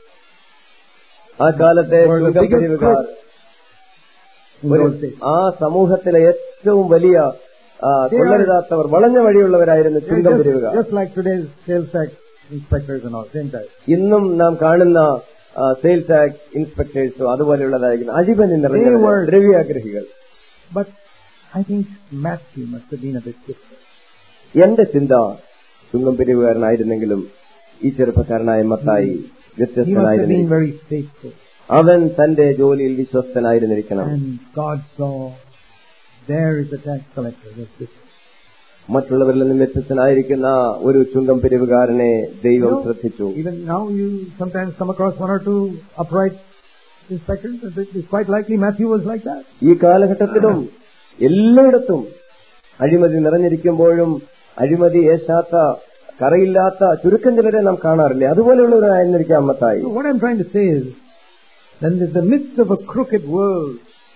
ആ കാലത്തെ were the biggest ചുങ്കപ്പിരിവുകാർ crooks in ഒരു those days. ആ സമൂഹത്തിലെ ഏറ്റവും വലിയ ആ, കൊള്ളരുതാത്തവർ വളഞ്ഞ വഴിയുള്ളവരായിരുന്നു They're Chungam just, പിരിവുകാർ just like today's sales tax inspectors and all, same type. ഇന്നും നാം കാണുന്ന സെയിൽ ടാക്സ് ഇൻസ്പെക്ടേഴ്സും അതുപോലെയുള്ളതായിരിക്കും അഴിമതി നിറഞ്ഞ They were- ദ്രവ്യാഗ്രഹികൾ But I think Matthew must have been a bit different. എന്റെ ചിന്ത ചുങ്കം പിരിവുകാരനായിരുന്നെങ്കിലും ഈ ചെറുപ്പക്കാരനായ Mathai He must have been വ്യത്യസ്തനായിരുന്നു very faithful. അവൻ തന്റെ ജോലിയിൽ വിശ്വസ്തനായിരുന്നിരിക്കണം And God saw, there is a tax collector. That's different. മറ്റുള്ളവരിൽ നിന്നും വ്യത്യസ്തനായിരിക്കുന്ന ഒരു ചുങ്കം പിരിവുകാരനെ ദൈവം You know, ശ്രദ്ധിച്ചു Even now you sometimes come across one or two upright inspectors. It's quite likely Matthew was like that. ഈ കാലഘട്ടത്തിലും എല്ലായിടത്തും അഴിമതി നിറഞ്ഞിരിക്കുമ്പോഴും അഴിമതി ഏശാത്ത കറയില്ലാത്ത ചുരുക്കം ചിലരെ നാം കാണാറില്ലേ അതുപോലെയുള്ളവരായിരുന്നിരിക്കാം Mathai So what I'm trying to say is, that in the midst of a crooked world,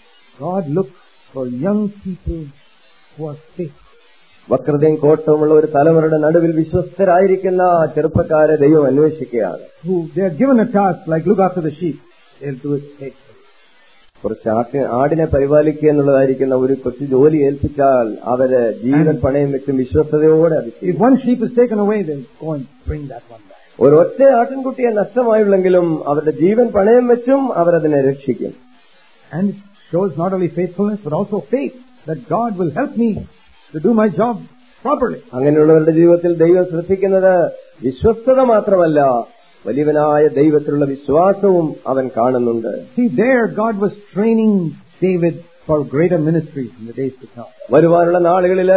God looks for young people who are faithful. വക്രതയും കോട്ടവുമുള്ള ഒരു തലമുറയുടെ നടുവിൽ വിശ്വസ്തരായിരിക്കുന്ന ചെറുപ്പക്കാരെ ദൈവം അന്വേഷിക്കുകയാണ് Who they are given a task like look after the sheep. They'll do it faithfully. കുറച്ച് ആട്ടി ആടിനെ പരിപാലിക്കുക എന്നുള്ളതായിരിക്കുന്ന ഒരു കൊച്ചു ജോലി ഏൽപ്പിച്ചാൽ അവര് ജീവൻ പണയം വെച്ചും വിശ്വസ്തയോടെ അത് ചെയ്യും If one sheep is taken away, they'll go and bring that one back. ഒരു ഒറ്റ ആട്ടിൻകുട്ടിയെ നഷ്ടമായുള്ളെങ്കിലും അവരുടെ ജീവൻ പണയം വെച്ചും അവരതിനെ രക്ഷിക്കും And it shows not only faithfulness, but also faith that God will help me to do my job properly. അങ്ങനെയുള്ളവരുടെ ജീവിതത്തിൽ ദൈവം ശ്രദ്ധിക്കുന്നത് വിശ്വസ്തത മാത്രമല്ല വലിയവനായ ദൈവത്തിലുള്ള വിശ്വാസവും അവൻ കാണുന്നുണ്ട് See, there God was training David for greater ministries in the days to come. വരുവാനുള്ള നാളുകളില്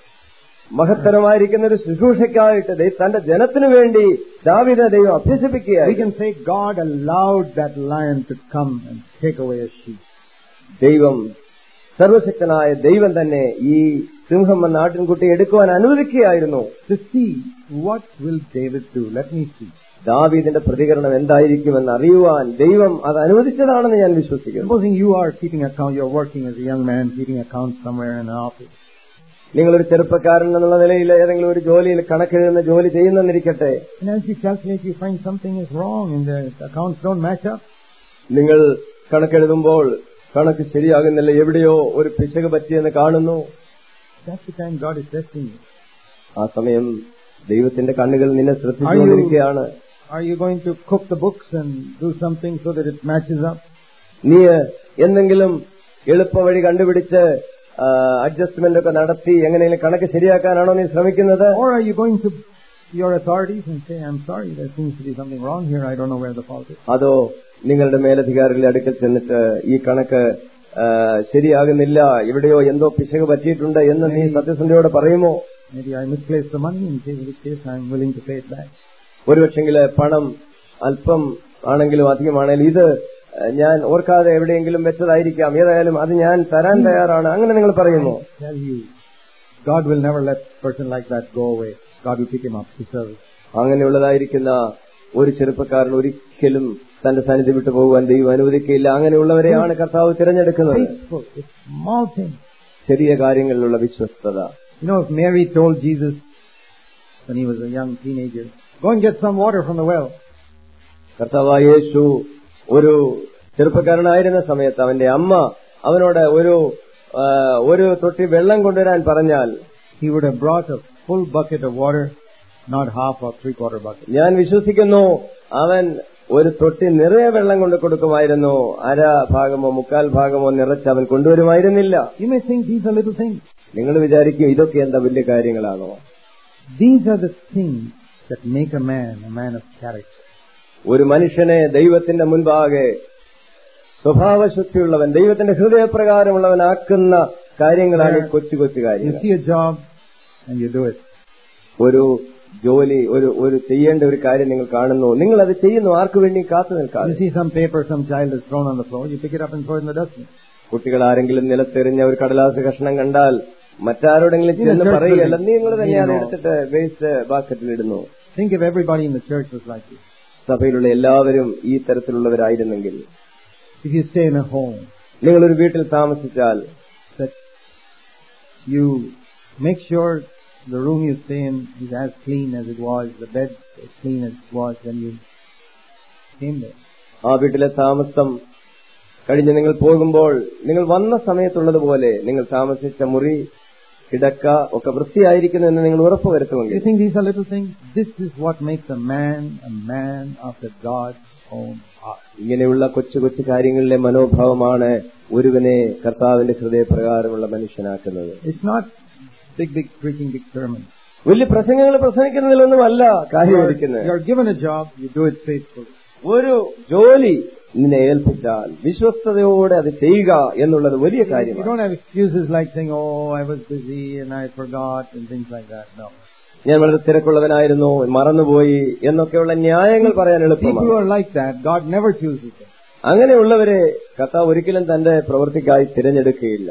മഹത്തരമായിരിക്കുന്ന ഒരു ശുശ്രൂഷയ്ക്കായിട്ട് ദൈ- തന്റെ ജനത്തിനു വേണ്ടി ദാവിദ ദൈവം We അഭ്യസിപ്പിക്കുകയായി can say God allowed that lion to come and take away a sheep. ദൈവം സർവശക്തനായ ദൈവം തന്നെ ഈ സിംഹം എന്ന ആട്ടിൻകുട്ടി എടുക്കുവാൻ അനുവദിക്കുകയായിരുന്നു To see what will David do. Let me see. ദാവീദിന്റെ പ്രതികരണം എന്തായിരിക്കുമെന്ന് അറിയുവാൻ ദൈവം അത് അനുവദിച്ചതാണെന്ന് ഞാൻ വിശ്വസിക്കുന്നു Supposing you are keeping account, you're working as a young man, keeping account somewhere in an office. നിങ്ങളൊരു ചെറുപ്പക്കാരൻ എന്നുള്ള നിലയിൽ ഏതെങ്കിലും ഒരു ജോലിയിൽ കണക്കെഴുതുന്ന ജോലി ചെയ്യുന്നെന്നിരിക്കട്ടെ And as you calculate, you find something is wrong and the accounts don't match up. നിങ്ങൾ കണക്കെഴുതുമ്പോൾ കണക്ക് ശരിയാകുന്നില്ല എവിടെയോ ഒരു പിശക് പറ്റിയെന്ന് കാണുന്നു That's the time God is testing you. ആ സമയം ദൈവത്തിന്റെ കണ്ണുകൾ നിന്നെ ശ്രദ്ധിച്ചുകൊണ്ടിരിക്കുകയാണ് Are you going to cook the books and do something so that it matches up? നീ എന്തെങ്കിലും എളുപ്പവഴി കണ്ടുപിടിച്ച് അഡ്ജസ്റ്റ്മെന്റ് ഒക്കെ നടത്തി എങ്ങനെയെങ്കിലും കണക്ക് ശരിയാക്കാനാണോ നീ ശ്രമിക്കുന്നത് Or are you going to your authorities and say, I'm sorry, there seems to be something wrong here, I don't know where the fault is. അതോ നിങ്ങളുടെ മേലധികാരികളുടെ അടുക്കൽ ചെന്നിട്ട് ഈ കണക്ക് ആ, ശരിയാകുന്നില്ല എവിടെയോ എന്തോ പിശക് പറ്റിയിട്ടുണ്ട് എന്ന് നീ സത്യസന്ധയോടെ പറയുമോ Maybe I misplaced the money, in case- in which case I'm willing to pay it back. ഒരുപക്ഷെങ്കില് പണം അല്പം ആണെങ്കിലും അധികമാണെങ്കിലും ഇത് ഞാൻ ഓർക്കാതെ എവിടെയെങ്കിലും വെച്ചതായിരിക്കാം ഏതായാലും അത് ഞാൻ തരാൻ തയ്യാറാണ് അങ്ങനെ നിങ്ങൾ പറയുന്നു tell you, God will never let a person like that go away. God will pick him up to service. അങ്ങനെയുള്ളതായിരിക്കുന്ന ഒരു ചെറുപ്പക്കാരൻ ഒരിക്കലും തന്റെ സന്നിധി വിട്ടു പോകുവാൻ ദൈവം അനുവദിക്കില്ല അങ്ങനെയുള്ളവരെയാണ് കർത്താവ് തിരഞ്ഞെടുക്കുന്നത് Faithful. It's small things. ചെറിയ കാര്യങ്ങളിലുള്ള വിശ്വസ്തത You know, if Mary told Jesus when he was a young teenager, go and get some water from the well. കർത്താവായ യേശു ഒരു ചെറുപ്പക്കാരനായിരുന്ന സമയത്ത് അവന്റെ അമ്മ അവനോട് ഒരു ആ, ഒരു തൊട്ടി വെള്ളം കൊണ്ടുവരാൻ പറഞ്ഞാൽ He would have brought a full bucket of water, not half or three quarter bucket. ഞാൻ വിശ്വസിക്കുന്നു അവൻ ഒരു തൊട്ടി നിറയെ വെള്ളം കൊണ്ട് കൊടുക്കുമായിരുന്നു അര ഭാഗമോ മുക്കാൽ ഭാഗമോ നിറച്ച് അവൻ കൊണ്ടുവരുമായിരുന്നില്ല You may think these are little things. നിങ്ങൾ വിചാരിക്കും ഇതൊക്കെ എന്താ വലിയ കാര്യങ്ങളാണോ These are the things that make a man a man of character. ഒരു മനുഷ്യനെ ദൈവത്തിന്റെ മുൻപാകെ സ്വഭാവശുദ്ധിയുള്ളവൻ ദൈവത്തിന്റെ ഹൃദയപ്രകാരമുള്ളവനാക്കുന്ന കാര്യങ്ങളാണ് ഈ കൊച്ചു കൊച്ചു You കാര്യങ്ങൾ see a job and you do it. ഒരു ജോലി ഒരു ഒരു ചെയ്യേണ്ട ഒരു കാര്യം നിങ്ങൾ കാണുന്നു നിങ്ങൾ അത് ചെയ്യുന്നു ആർക്കു വേണ്ടി കാത്തു നിൽക്കാതെ You see some paper some child has thrown on the floor, you pick it up and throw it in the dustbin. കുട്ടികൾ ആരെങ്കിലും നിലത്തെറിഞ്ഞ ഒരു കടലാസ് കഷ്ണം കണ്ടാൽ മറ്റാരോടെങ്കിലും ചെന്ന് church പറയുകയല്ല building. നിങ്ങൾ തന്നെ അത് You know. എടുത്തിട്ട് വേസ്റ്റ് ബാസ്ക്കറ്റിൽ ഇടുന്നു Think if everybody in the church was like this. സഭയിലുള്ള എല്ലാവരും ഈ തരത്തിലുള്ളവരായിരുന്നെങ്കിൽ If you stay in a home, നിങ്ങളൊരു വീട്ടിൽ താമസിച്ചാൽ that you make sure the room you stay in is as clean as it was, the bed as clean as it was when you came there. ആ വീട്ടിലെ താമസം കഴിഞ്ഞ് നിങ്ങൾ പോകുമ്പോൾ നിങ്ങൾ വന്ന സമയത്തുള്ളതുപോലെ നിങ്ങൾ താമസിച്ച മുറി കിടക്ക ഒക്കെ വൃത്തിയായിരിക്കുന്നു എന്ന് നിങ്ങൾ You ഉറപ്പുവരുത്തുമെങ്കിൽ think these are little things? This is what makes a man a man after God's own heart. ഇങ്ങനെയുള്ള കൊച്ചു കൊച്ചു കാര്യങ്ങളിലെ മനോഭാവമാണ് ഒരുവനെ കർത്താവിന്റെ ഹൃദയപ്രകാരമുള്ള മനുഷ്യനാക്കുന്നത് It's not big, big preaching, big sermons. വലിയ പ്രസംഗങ്ങൾ പ്രസംഗിക്കുന്നതിലൊന്നുമല്ല You are, കാര്യമിരിക്കുന്നത് you are given a job, you do it faithfully. ഒരു ജോലി നിന്നെ ഏൽപ്പിച്ചാൽ വിശ്വസ്തയോടെ അത് ചെയ്യുക എന്നുള്ളത് വലിയ You കാര്യമാണ് don't have excuses like saying, "Oh, I was busy and I forgot" and things like that. No. ഞാൻ വളരെ തിരക്കുള്ളവനായിരുന്നു മറന്നുപോയി എന്നൊക്കെയുള്ള ന്യായങ്ങൾ പറയാൻ People who എളുപ്പമാണ് are like that, God never chooses them. അങ്ങനെയുള്ളവരെ കർത്താവ് ഒരിക്കലും തന്റെ പ്രവൃത്തിക്കായി തിരഞ്ഞെടുക്കുകയില്ല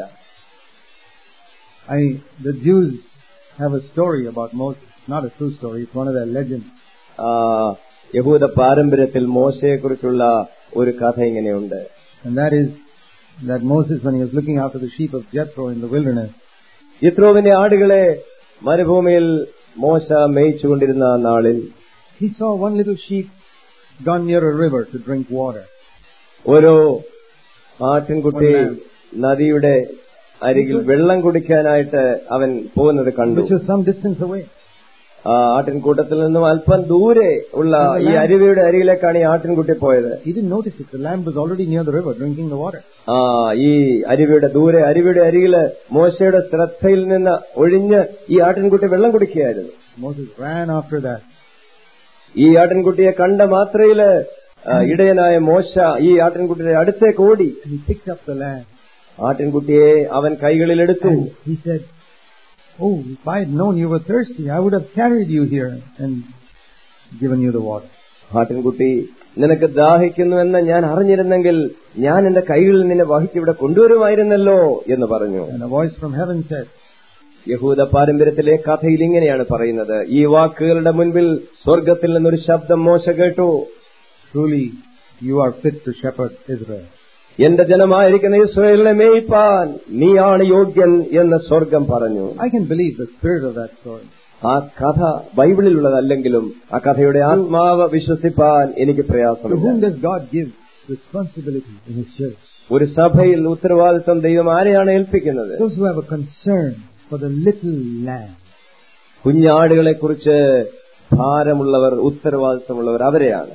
I, the Jews have a story about Moses. Not a true story, it's one of their legends. ആ, യഹൂദ പാരമ്പര്യത്തിൽ മോശയെക്കുറിച്ചുള്ള ഒരു കഥ ഇങ്ങനെയുണ്ട് And that is that Moses, when he was looking after the sheep of Jethro in the wilderness, യിത്രോവിന്റെ ആടുകളെ മരുഭൂമിയിൽ മോശ മേയിച്ചുകൊണ്ടിരുന്ന നാളിൽ he saw one little sheep gone near a river to drink water. ഒരു ആട്ടിൻകുട്ടി നദിയുടെ അരികിൽ വെള്ളം കുടിക്കാനായിട്ട് അവൻ പോകുന്നത് കണ്ടു which was some distance away. ആ ആട്ടിൻകൂട്ടത്തിൽ നിന്നും അല്പം ദൂരെ ഉള്ള ഈ അരുവിയുടെ അരികിലേക്കാണ് ഈ ആട്ടിൻകുട്ടി പോയത് He didn't notice it. The lamb was already near the river drinking the water. ആ ഈ അരുവിയുടെ ദൂരെ അരുവിയുടെ അരികില് മോശയുടെ ശ്രദ്ധയിൽ നിന്ന് ഒഴിഞ്ഞ് ഈ ആട്ടിൻകുട്ടി വെള്ളം കുടിക്കുകയായിരുന്നു Moses ran after that. ഈ ആട്ടിൻകുട്ടിയെ കണ്ട മാത്രയില് ആ, ഇടയനായ മോശ ഈ ആട്ടിൻകുട്ടിയുടെ അടുത്തേക്ക് ഓടി And he picked up the lamb. ആട്ടിൻകുട്ടിയെ അവൻ കൈകളിലെടുത്തു And he said, Oh, if I had known you were thirsty, I would have carried you here and given you the water. ആട്ടിൻകുട്ടി നിനക്ക് ദാഹിക്കുന്നുവെന്ന് ഞാൻ അറിഞ്ഞിരുന്നെങ്കിൽ ഞാൻ എന്റെ കൈകളിൽ നിന്നെ വഹിച്ചിവിടെ കൊണ്ടുവരുമായിരുന്നല്ലോ എന്ന് പറഞ്ഞു And a voice from heaven said, യഹൂദ പാരമ്പര്യത്തിലെ കഥയിൽ ഇങ്ങനെയാണ് പറയുന്നത് ഈ വാക്കുകളുടെ മുൻപിൽ സ്വർഗത്തിൽ നിന്നൊരു ശബ്ദം മോശ കേട്ടു Truly, you are fit to shepherd Israel. എന്റെ ജനമായിരിക്കുന്ന ഇസ്രയേലിനെ മേയിപ്പാൻ നീയാണ് യോഗ്യൻ എന്ന് സ്വർഗം പറഞ്ഞു I can believe the spirit of that story. ആ കഥ ബൈബിളിലുള്ളതല്ലെങ്കിലും ആ കഥയുടെ ആത്മാവ് വിശ്വസിപ്പാൻ എനിക്ക് To പ്രയാസമില്ല whom does God give responsibility in His church? ഒരു സഭയിൽ ഉത്തരവാദിത്വം ദൈവം ആരെയാണ് ഏൽപ്പിക്കുന്നത് Those who have a concern for the little lamb. കുഞ്ഞാടുകളെ കുറിച്ച് ഭാരമുള്ളവർ ഉത്തരവാദിത്വമുള്ളവർ അവരെയാണ്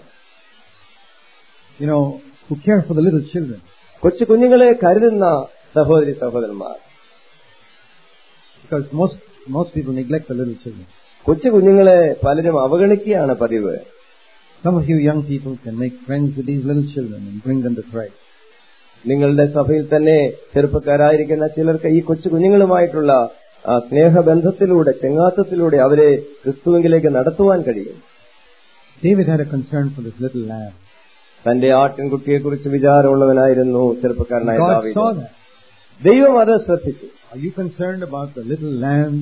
You know, who care for the little children. കൊച്ചു കുഞ്ഞുങ്ങളെ കരുതുന്ന സഹോദരി സഹോദരന്മാർ Because most, most people neglect the little children. കൊച്ചു കുഞ്ഞുങ്ങളെ പലരും അവഗണിക്കുകയാണ് പതിവ് Some of you young people can make friends with these little children and bring them to Christ. നിങ്ങളുടെ സഭയിൽ തന്നെ ചെറുപ്പക്കാരായിരിക്കുന്ന ചിലർക്ക് ഈ കൊച്ചു കുഞ്ഞുങ്ങളുമായിട്ടുള്ള ആ സ്നേഹബന്ധത്തിലൂടെ ചെങ്ങാത്തത്തിലൂടെ അവരെ ക്രിസ്തുവിലേക്ക് നടത്തുവാൻ കഴിയും David had a concern for this little lamb. തന്റെ ആട്ടിൻകുട്ടിയെക്കുറിച്ച് വിചാരമുള്ളവനായിരുന്നു ചെറുപ്പക്കാരനായ God ദാവീദ് saw that. ദൈവം അത് ശ്രദ്ധിച്ചു Are you concerned about the little lamb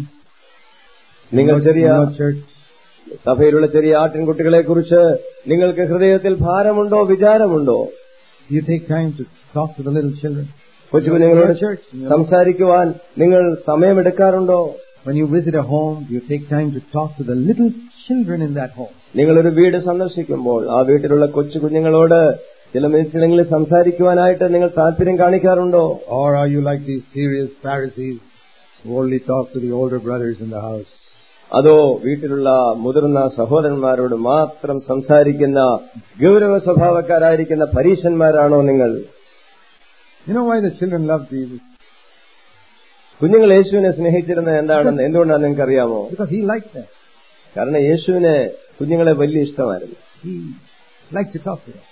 in നിങ്ങൾ your, in ചെറിയ your church? സഭയിലുള്ള ചെറിയ ആട്ടിൻകുട്ടികളെ കുറിച്ച് നിങ്ങൾക്ക് ഹൃദയത്തിൽ ഭാരമുണ്ടോ വിചാരമുണ്ടോ Do you take time to talk to the little children? കൊച്ചുകുഞ്ഞുങ്ങളോട് Your church, in your- സംസാരിക്കുവാൻ നിങ്ങൾ സമയമെടുക്കാറുണ്ടോ When you visit a home, do you take time to talk to the little children in that home? നിങ്ങളൊരു വീട് സന്ദർശിക്കുമ്പോൾ ആ വീട്ടിലുള്ള കൊച്ചു കുഞ്ഞുങ്ങളോട് ചില മിനിറ്റിലെങ്കിലും സംസാരിക്കുവാനായിട്ട് നിങ്ങൾ താല്പര്യം കാണിക്കാറുണ്ടോ Or are you like these serious Pharisees who only talk to the older brothers in the house? അതോ വീട്ടിലുള്ള മുതിർന്ന സഹോദരന്മാരോട് മാത്രം സംസാരിക്കുന്ന ഗൗരവ സ്വഭാവക്കാരായിരിക്കുന്ന പരീശന്മാരാണോ നിങ്ങൾ You know why the children love Jesus? കുഞ്ഞുങ്ങൾ യേശുവിനെ സ്നേഹിച്ചിരുന്നത് എന്താണെന്ന് എന്തുകൊണ്ടാണ് നിങ്ങൾക്ക് അറിയാമോ Because he liked them. കാരണം യേശുവിന് കുഞ്ഞുങ്ങളെ വലിയ ഇഷ്ടമായിരുന്നു He liked to talk to them.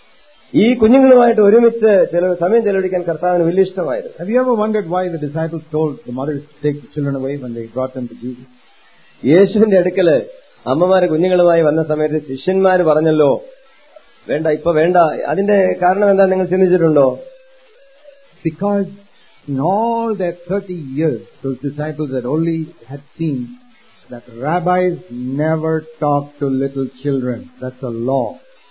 ഈ കുഞ്ഞുങ്ങളുമായിട്ട് ഒരുമിച്ച് ചില സമയം ചെലവഴിക്കാൻ കർത്താവിന് വലിയ ഇഷ്ടമായിരുന്നു Have you ever wondered why the disciples told the mothers to take the children away when they brought them to Jesus? യേശുവിന്റെ അടുക്കല് അമ്മമാര് കുഞ്ഞുങ്ങളുമായി വന്ന സമയത്ത് ശിഷ്യന്മാര് പറഞ്ഞല്ലോ വേണ്ട ഇപ്പൊ വേണ്ട അതിന്റെ കാരണം എന്താ നിങ്ങൾ ചിന്തിച്ചിട്ടുണ്ടോ Because in all their 30 years, those disciples had only had seen that rabbis never talk to little children. That's a law.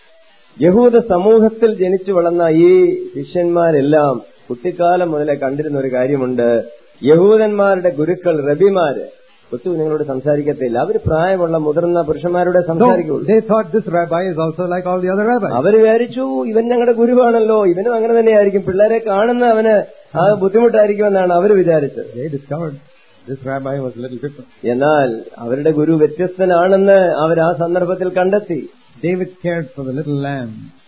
യഹൂദ സമൂഹത്തിൽ ജനിച്ചു വളർന്ന ഈ ശിഷ്യന്മാരെല്ലാം കുട്ടിക്കാലം മുതലേ കണ്ടിരുന്ന ഒരു കാര്യമുണ്ട് യഹൂദന്മാരുടെ ഗുരുക്കൾ റബിമാര് കൊച്ചു കുഞ്ഞുങ്ങളോട് സംസാരിക്കത്തില്ല അവര് പ്രായമുള്ള മുതിർന്ന പുരുഷന്മാരോട് No, സംസാരിക്കുള്ളൂ they thought this rabbi is also like all the other rabbis. അവര് വിചാരിച്ചു ഇവൻ ഞങ്ങളുടെ ഗുരുവാണല്ലോ ഇവനും അങ്ങനെ തന്നെയായിരിക്കും പിള്ളേരെ കാണുന്ന അവന് ആ ബുദ്ധിമുട്ടായിരിക്കുമെന്നാണ് അവര് വിചാരിച്ചത് They discovered this rabbi was a little different. എന്നാൽ അവരുടെ ഗുരു വ്യത്യസ്തനാണെന്ന് അവർ ആ സന്ദർഭത്തിൽ കണ്ടെത്തി David cared for the little lamb.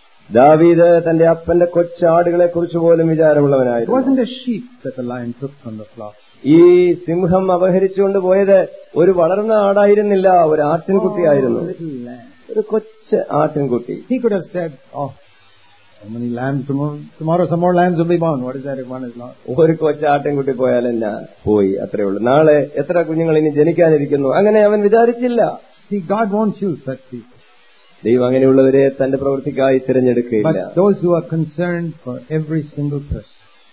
ദാവീദ് തന്റെ അപ്പന്റെ കൊച്ചാടുകളെ കുറിച്ച് പോലും It വിചാരമുള്ളവനായിരുന്നു wasn't a sheep that the lion took from the flock. ഈ സിംഹം അപഹരിച്ചുകൊണ്ട് പോയത് ഒരു വളർന്ന ആടായിരുന്നില്ല ഒരു ആട്ടിൻകുട്ടിയായിരുന്നു Oh, little lamb. ഒരു കൊച്ചു ആട്ടിൻകുട്ടി He could have said, oh, how many lambs tomorrow? Tomorrow some more lambs will be born. What is that if one is lost? ഒരു കൊച്ചു ആട്ടിൻകുട്ടി പോയാൽ എന്നാ പോയി അത്രേ ഉള്ളൂ നാളെ എത്ര കുഞ്ഞുങ്ങൾ ഇനി ജനിക്കാനിരിക്കുന്നു അങ്ങനെ അവൻ വിചാരിച്ചില്ല See, God won't choose such people. ദൈവം അങ്ങനെയുള്ളവരെ തന്റെ പ്രവൃത്തിക്കായി തിരഞ്ഞെടുക്കുകയില്ല But those who are concerned for every single person.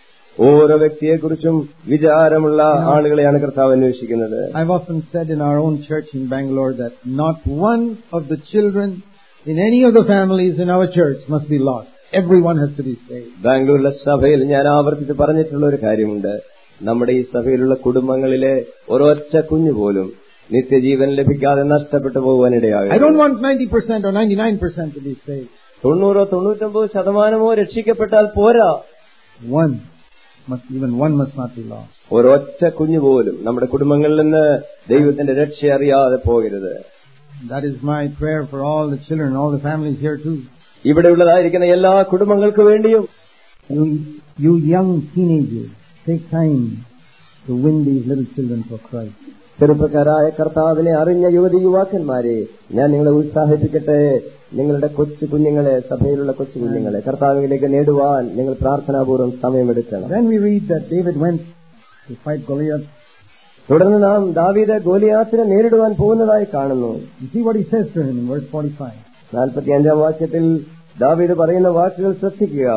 ഓരോ വ്യക്തിയെക്കുറിച്ചും വിചാരമുള്ള ആളുകളെയാണ് കർത്താവ് അന്വേഷിക്കുന്നത് I've often said in our own church in Bangalore that not one of the children in any of the families in our church must be lost. Everyone has to be saved. ബാംഗ്ലൂരിലെ സഭയിൽ ഞാൻ ആവർത്തിച്ച് പറഞ്ഞിട്ടുള്ള ഒരു കാര്യമുണ്ട് നമ്മുടെ ഈ സഭയിലുള്ള കുടുംബങ്ങളിലെ ഒരൊറ്റ കുഞ്ഞു പോലും നിത്യജീവൻ ലഭിക്കാതെ നഷ്ടപ്പെട്ടു I പോകുവാനിടയാകും don't want 90% or 99% to be saved. തൊണ്ണൂറോ തൊണ്ണൂറ്റൊമ്പത് ശതമാനമോ രക്ഷിക്കപ്പെട്ടാൽ പോരാ One must, even one must not be lost. ഒരൊറ്റ കുഞ്ഞു പോലും നമ്മുടെ കുടുംബങ്ങളിൽ നിന്ന് ദൈവത്തിന്റെ രക്ഷ അറിയാതെ പോകരുത് That is my prayer for all the children, all the families here too. ഇവിടെയുള്ളതായിരിക്കുന്ന എല്ലാ കുടുംബങ്ങൾക്ക് വേണ്ടിയും You, you young teenagers, take time to win these little children for Christ. ചെറുപ്പക്കാരായ കർത്താവിനെ അറിഞ്ഞ യുവതി യുവാക്കന്മാരെ ഞാൻ നിങ്ങളെ ഉത്സാഹിപ്പിക്കട്ടെ നിങ്ങളുടെ കൊച്ചു കുഞ്ഞുങ്ങളെ സഭയിലുള്ള കൊച്ചു കുഞ്ഞുങ്ങളെ കർത്താവിലേക്ക് നേടുവാൻ നിങ്ങൾ പ്രാർത്ഥനാപൂർവ്വം സമയമെടുക്കണം Then we read that David went to fight Goliath. തുടർന്ന് നാം ദാവീദ് ഗോലിയാത്തിനെ നേരിടുവാൻ പോകുന്നതായി കാണുന്നു You see what he says to him in verse 45. നാൽപ്പത്തി അഞ്ചാം വാക്യത്തിൽ ദാവീദ് പറയുന്ന വാക്കുകൾ ശ്രദ്ധിക്കുക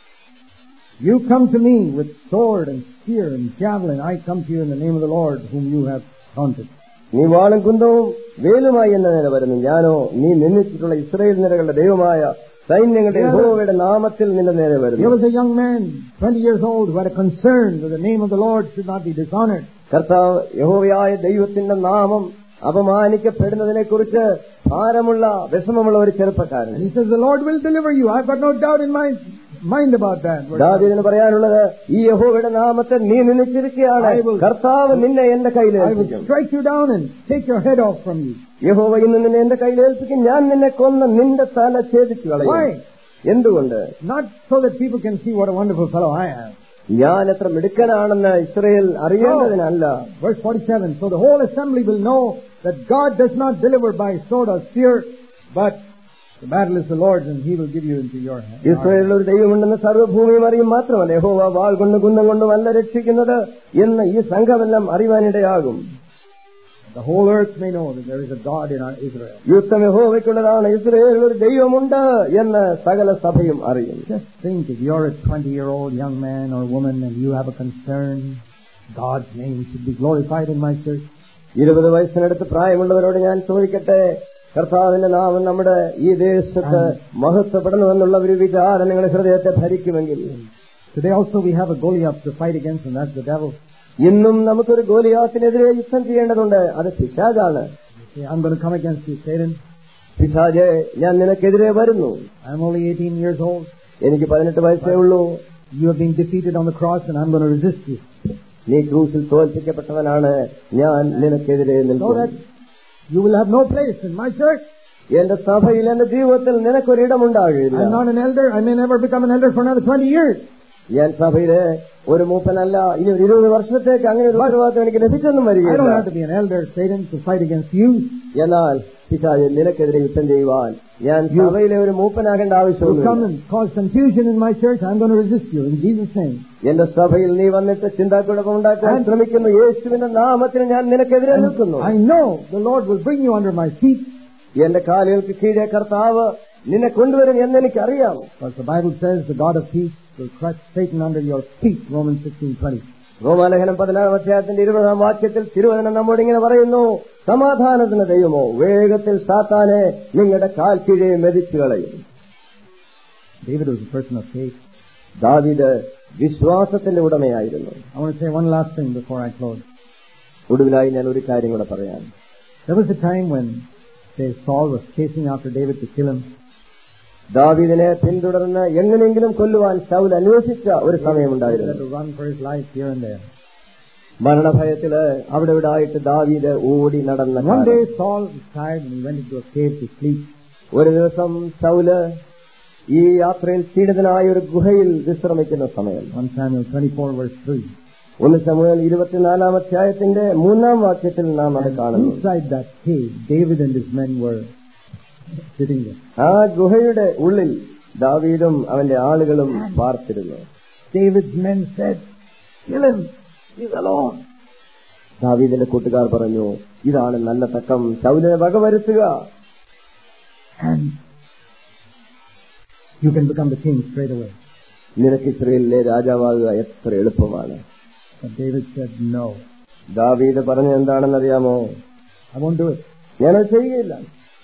You come to me with sword and spear and javelin. I come to you in the name of the Lord whom you have taunted. നീ വാളും കുന്തവും വേലുമായി എന്ന നേരെ വരുന്നു ഞാനോ നീ നിന്ദിച്ചിട്ടുള്ള ഇസ്രയേൽ നിരകളുടെ ദൈവമായ സൈന്യങ്ങളുടെ യഹോവയുടെ നാമത്തിൽ നിന്റെ നേരെ There വരുന്നു was a young man, 20 years old, who had a concern that the name of the Lord should not be dishonored. കർത്താവ് യഹോവയായ ദൈവത്തിന്റെ നാമം അപമാനിക്കപ്പെടുന്നതിനെ കുറിച്ച് ഭാരമുള്ള വിഷമമുള്ള ഒരു ചെറുപ്പക്കാരൻ And he says, The Lord will deliver you. I've got no doubt in my mind about that. Verse ദാവീദിന് പറയാനുള്ളത് ഈ യഹോവയുടെ നാമത്തെ നീ നിന്നിച്ചിരിക്കുകയാണ് I will- കർത്താവ് നിന്നെ എന്റെ I will കയ്യിലേൽപ്പിക്കും strike you down and take your head off from you. യഹോവ ഇന്ന് നിന്നെ എന്റെ കയ്യിലേൽപ്പിക്കും ഞാൻ നിന്നെ കൊന്ന് നിന്റെ തല ഛേദിച്ചു Why? കളയും എന്തുകൊണ്ട് Not so that people can see what a wonderful fellow I am. ഞാൻ എത്ര മിടുക്കനാണെന്ന് ഇസ്രയേൽ അറിയേണ്ടതിനല്ല Verse 47. So the whole assembly will know that God does not deliver by sword or spear, but the battle is the Lord's and He will give you into your hand. ഇസ്രയേലിൽ ഒരു ദൈവമുണ്ടെന്ന് സർവ്വഭൂമിയും അറിയും മാത്രമല്ല യഹോവ വാൾ കൊണ്ട് കുന്നം കൊണ്ടും അല്ല രക്ഷിക്കുന്നത് എന്ന് ഈ സംഘമെല്ലാം അറിവാനിടയാകും the whole earth may know that there is a God in our Israel. യുദ്ധം യഹോവയ്ക്കുള്ളതാണ് ഇസ്രയേലിൽ ഒരു ദൈവമുണ്ട് എന്ന് സകല സഭയും അറിയും Just think if you're a 20 year old young man or woman and you have a concern, God's name should be glorified in my church. ഇരുപത് വയസ്സിനടുത്ത് പ്രായമുള്ളവരോട് ഞാൻ ചോദിക്കട്ടെ കർത്താവിന്റെ നാമം നമ്മുടെ ഈ ദേശത്ത് മഹത്വപ്പെടണമെന്നുള്ള ഒരു വിചാരം നിങ്ങളുടെ ഹൃദയത്തെ ഭരിക്കുമെങ്കിൽ Today also we have a Goliath to fight against and that's the devil. ഇന്നും നമുക്കൊരു ഗോലിയാത്തിനെതിരെ യുദ്ധം ചെയ്യേണ്ടതുണ്ട് അത് പിശാജാണ് You say, I'm going to come against you, Satan. പിശാജെ ഞാൻ നിനക്കെതിരെ വരുന്നു I'm only 18 years old. എനിക്ക് പതിനെട്ട് വയസ്സേ ഉള്ളൂ You have been defeated on the cross and I'm going to resist you. നീ ക്രൂസിൽ തോൽപ്പിക്കപ്പെട്ടവനാണ് ഞാൻ നിനക്കെതിരെ So നിൽക്കും that you will have no place in my church. എന്റെ സഭയിൽ എന്റെ ജീവിതത്തിൽ നിനക്കൊരിടമുണ്ടാകില്ല I'm not an elder. I may never become an elder for another 20 years. ഞാൻ സഭയിലെ ഒരു മൂപ്പനല്ല ഇനി ഒരു ഇരുപത് വർഷത്തേക്ക് അങ്ങനെ ഒരു ഉത്തരവാദിത്വം എനിക്ക് ലഭിച്ചൊന്നും I don't വരികയില്ല have to be an elder, Satan, to fight against you. എന്നാൽ പിശാജ് നിനക്കെതിരെ യുദ്ധം ചെയ്യുവാൻ ഞാൻ സഭയിലെ ഒരു മൂപ്പനാകേണ്ട You come ആവശ്യമൊന്നുമില്ല and cause confusion in my church. I'm going to resist you in Jesus' name. എന്റെ സഭയിൽ നീ വന്നിട്ട് ചിന്താക്കുഴപ്പം ഉണ്ടാക്കാൻ ശ്രമിക്കുന്നു യേശുവിന്റെ നാമത്തിൽ ഞാൻ നിനക്കെതിരെ നിൽക്കുന്നു I know the Lord will bring you under my feet. എന്റെ കാലുകൾക്ക് കീഴെ കർത്താവ് നിന്നെ കൊണ്ടുവരും എന്നെനിക്കറിയാം Because the Bible says the God of peace will crush Satan under your feet. Romans 16:20. റോമാലേഖനം പതിനാറാം അധ്യായത്തിന്റെ ഇരുപതാം വാക്യത്തിൽ തിരുവചനം നമ്മോട് ഇങ്ങനെ പറയുന്നു സമാധാനത്തിന് ദൈവമോ വേഗത്തിൽ സാത്താനെ നിങ്ങളുടെ കാൽ കീഴെ മെതിച്ചു കളയും David was a person of faith. ദാവീദ് വിശ്വാസത്തിന്റെ ഉടമയായിരുന്നു I want to say one last thing before I close. ഒടുവിലായി ഞാൻ ഒരു കാര്യം കൂടെ പറയാം There was a time when say, Saul was chasing after David to kill him. ദാവീദിനെ പിന്തുടർന്ന് എങ്ങനെയെങ്കിലും കൊല്ലുവാൻ ശൗൽ അന്വേഷിച്ച ഒരു David had സമയമുണ്ടായിരുന്നു to run for his life here and there. മരണഭയത്തില് അവിടെ ഇവിടെ ആയിട്ട് ദാവീദ് ഓടി നടന്ന One കാലം. day Saul was tired and he went into a cave to sleep. ഒരു ദിവസം ശൗല് ഈ യാത്രയിൽ ക്ഷീണിതനായ ഒരു ഗുഹയിൽ വിശ്രമിക്കുന്ന സമയം 1 Samuel 24 verse 3. ഒന്ന് സമയം ഇരുപത്തിനാലാം അധ്യായത്തിന്റെ മൂന്നാം വാക്യത്തിൽ നാം അത് And കാണുന്നു inside that cave, David and his men were sitting there. ആ ഗുഹയുടെ ഉള്ളിൽ ദാവീദും അവന്റെ ആളുകളും പാർത്തിരുന്നു David's men said, kill him. He's alone. ദാവീദിന്റെ കൂട്ടുകാർ പറഞ്ഞു ഇതാണ് നല്ല തക്കം ശൗലിനെ വകവരുത്തുക And you can become the king straight away. നിനക്ക് ഇസ്രയേലിലെ രാജാവാകുക എത്ര എളുപ്പമാണ് But David said, no, ദാവീദ് പറഞ്ഞത് എന്താണെന്നറിയാമോ I won't do it. ഞാനത് ചെയ്യുകയില്ല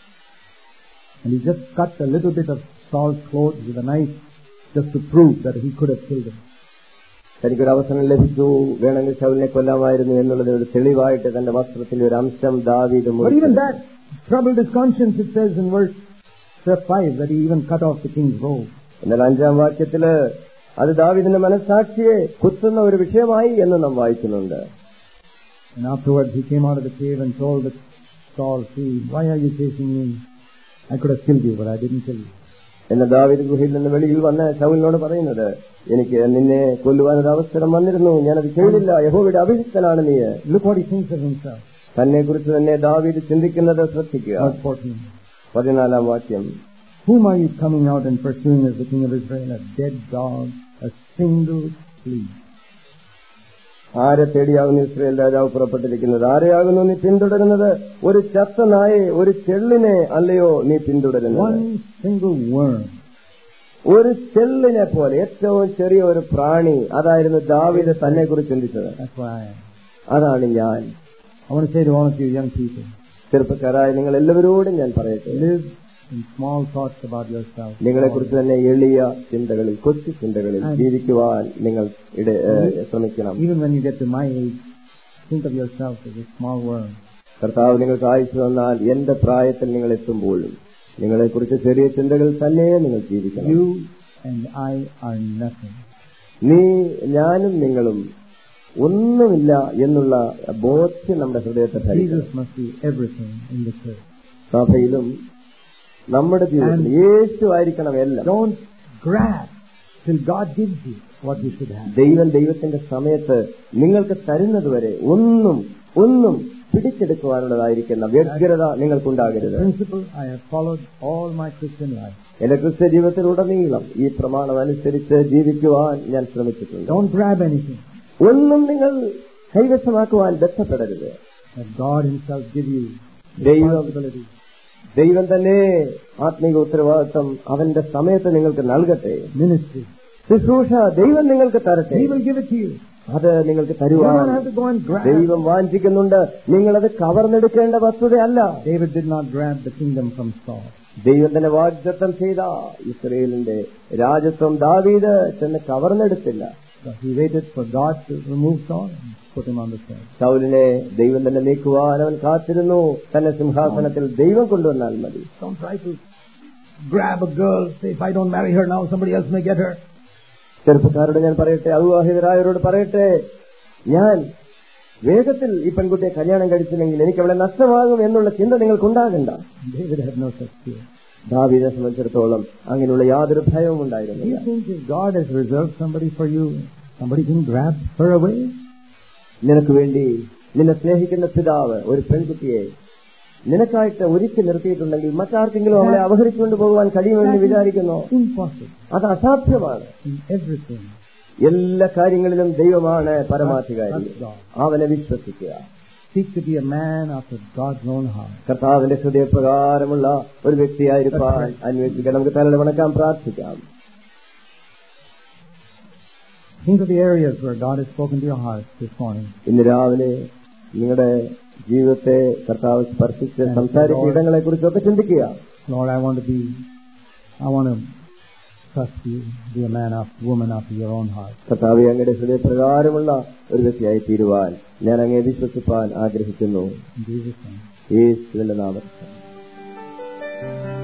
And he just cut a little bit of Saul's clothes with a knife just to prove that he could have killed him. തനിക്കൊരു അവസരം ലഭിച്ചു വേണമെങ്കിൽ ശൗലിനെ കൊല്ലാമായിരുന്നു എന്നുള്ളത് ഒരു തെളിവായിട്ട് തന്റെ വസ്ത്രത്തിന്റെ ഒരു അംശം ദാവീദ് But even മുറിച്ചു. that troubled his conscience, it says in verse 5 that he even cut off the king's robe. എന്നാൽ അഞ്ചാം വാക്യത്തില് അത് ദാവീദിന്റെ മനസാക്ഷിയെ കുത്തുന്ന ഒരു വിഷയമായി എന്ന് നാം വായിക്കുന്നുണ്ട് And afterwards he came out of the cave and told the Saul, see, why are you chasing me? I could have killed you, but I didn't kill you. എന്ന് ദാവീദ് ഗുഹയിൽ നിന്ന് വെളിയിൽ വന്ന് ശൗലിനോട് പറയുന്നത് എനിക്ക് നിന്നെ കൊല്ലുവാൻ ഒരു അവസരം വന്നിരുന്നു ഞാനത് ചെയ്തില്ല യഹോവയുടെ അഭിഷിക്തനാണ് നീ Look what he thinks of himself. തന്നെ കുറിച്ച് തന്നെ ദാവീദ് ചിന്തിക്കുന്നത് ശ്രദ്ധിക്കുക Verse 14. പതിനാലാം വാക്യം Whom are you coming out and pursuing as the king of Israel? A dead dog, a single flea. ആരെ തേടിയാകുന്നു ഇസ്രയേൽ രാജാവ് പുറപ്പെട്ടിരിക്കുന്നത് ആരെയാകുന്നു നീ പിന്തുടരുന്നത് ഒരു ചത്ത നായെ ഒരു ചെള്ളിനെ അല്ലയോ നീ പിന്തുടരുന്നത് One single worm. ഒരു ചെള്ളിനെ പോലെ ഏറ്റവും ചെറിയ ഒരു പ്രാണി അതായിരുന്നു ദാവീദ് തന്നെ കുറിച്ച് ചിന്തിച്ചത് That's why I am. അതാണ് ഞാൻ I want to say to all of you young people, ചെറുപ്പക്കാരായ നിങ്ങൾ എല്ലാവരോടും ഞാൻ പറയട്ടെ live in small thoughts about yourself. നിങ്ങളെ കുറിച്ച് തന്നെ എളിയ ചിന്തകളിൽ കൊച്ചു ചിന്തകളിൽ ജീവിക്കുവാൻ നിങ്ങൾ ഇട ഏ, ശ്രമിക്കണം Even when you get to my age, think of yourself as a small worm. കർത്താവ് നിങ്ങൾക്ക് അയച്ചു തന്നാൽ എന്റെ പ്രായത്തിൽ നിങ്ങൾ എത്തുമ്പോഴും നിങ്ങളെക്കുറിച്ച് ചെറിയ ചിന്തകൾ തന്നെ നിങ്ങൾ ജീവിക്കണം You and I are nothing. നീ ഞാനും നിങ്ങളും ഒന്നുമില്ല എന്നുള്ള ബോധ്യം നമ്മുടെ ഹൃദയത്തെ ധരിക്കണം Jesus must be everything in the church. സഭയിലും നമ്മുടെ ജീവിതത്തിൽ യേശു ആയിരിക്കണം എല്ലാം Don't grab till God gives you what you should have. ദൈവം ദൈവത്തിന്റെ സമയത്ത് നിങ്ങൾക്ക് തരുന്നതുവരെ ഒന്നും ഒന്നും പിടിച്ചെടുക്കുവാനുള്ളതായിരിക്കുന്ന വ്യഗ്രത നിങ്ങൾക്കുണ്ടാകരുത് Principle I have followed all my Christian life. എന്റെ ക്രിസ്ത്യ ജീവിതത്തിലുടനീളം ഈ പ്രമാണം അനുസരിച്ച് ജീവിക്കുവാൻ ഞാൻ ശ്രമിച്ചിട്ടുണ്ട് Don't grab anything. ഒന്നും നിങ്ങൾ കൈവശമാക്കുവാൻ ബന്ധപ്പെടരുത് That God Himself give you ദൈവം responsibility. ദൈവം തന്നെ ആത്മീക ഉത്തരവാദിത്വം അവന്റെ സമയത്ത് നിങ്ങൾക്ക് നൽകട്ടെ Ministry. ശുശ്രൂഷ ദൈവം നിങ്ങൾക്ക് തരട്ടെ He will give it to you. അത് നിങ്ങൾക്ക് You തരുവാൻ don't have to go and grab. ദൈവം വാഞ്ചിക്കുന്നുണ്ട് നിങ്ങളത് കവർന്നെടുക്കേണ്ട വസ്തുതയല്ല David did not grab the kingdom from Saul. ദൈവം തന്നെ വാഗ്ദത്തം ചെയ്ത ഇസ്രയേലിന്റെ രാജ്യത്വം ദാവീദ് ചെന്ന് കവർന്നെടുത്തില്ല So he waited for God to remove Saul and put him on the throne. സൗലിനെ ദൈവം തന്നെ നീക്കുവാൻ അവൻ കാത്തിരുന്നു തന്നെ സിംഹാസനത്തിൽ ദൈവം കൊണ്ടുവന്നാൽ മതി Don't try to grab a girl, say, if I don't marry her now, somebody else may get her. ചെറുപ്പക്കാരോട് ഞാൻ പറയട്ടെ അവിവാഹിതരായവരോട് പറയട്ടെ ഞാൻ വേഗത്തിൽ ഈ പെൺകുട്ടിയെ കല്യാണം കഴിച്ചില്ലെങ്കിൽ എനിക്ക് അവളെ നഷ്ടമാകും എന്നുള്ള ചിന്ത നിങ്ങൾക്കുണ്ടാകണ്ട David had no such fear. ദാവീദിനെ സംബന്ധിച്ചിടത്തോളം അങ്ങനെയുള്ള യാതൊരു ഭയവും Do ഉണ്ടായിരുന്നില്ല you think if God has reserved somebody for you, somebody can grab her away? നിനക്ക് വേണ്ടി നിന്നെ സ്നേഹിക്കുന്ന പിതാവ് ഒരു പെൺകുട്ടിയെ നിനക്കായിട്ട് ഒരുക്കി നിർത്തിയിട്ടുണ്ടെങ്കിൽ മറ്റാർക്കെങ്കിലും അവളെ അപഹരിച്ചുകൊണ്ട് പോകുവാൻ കഴിയുമെന്ന് വിചാരിക്കുന്നു Impossible. അത് അസാധ്യമാണ് In everything. എല്ലാ കാര്യങ്ങളിലും ദൈവമാണ് പരമാധികാരി Trust God. അവനെ വിശ്വസിക്കുക Seek to be a man after God's own heart. കർത്താവിന്റെ ഹൃദയപ്രകാരമുള്ള ഒരു വ്യക്തിയായിരിക്കാൻ അന്വേഷിക്കാൻ നമുക്ക് തലയുടെ വണക്കാൻ പ്രാർത്ഥിക്കാം Think of the areas where God has spoken to your heart this morning. ഇന്ന് രാവിലെ നിങ്ങളുടെ ജീവിതത്തെ കർത്താവ് സ്പർശിച്ച് സംസാരിക്കുന്ന ഇടങ്ങളെ കുറിച്ചൊക്കെ ചിന്തിക്കുക Lord, I want to be, I want to trust you, be a man of, woman after your own heart. കർത്താവ് അങ്ങയുടെ ഹൃദയപ്രകാരമുള്ള ഒരു വ്യക്തിയായി തീരുവാൻ ഞാൻ അങ്ങേ വിശ്വസിപ്പാൻ ആഗ്രഹിക്കുന്നു In Jesus' name. യേശുവിന്റെ നാമത്തിൽ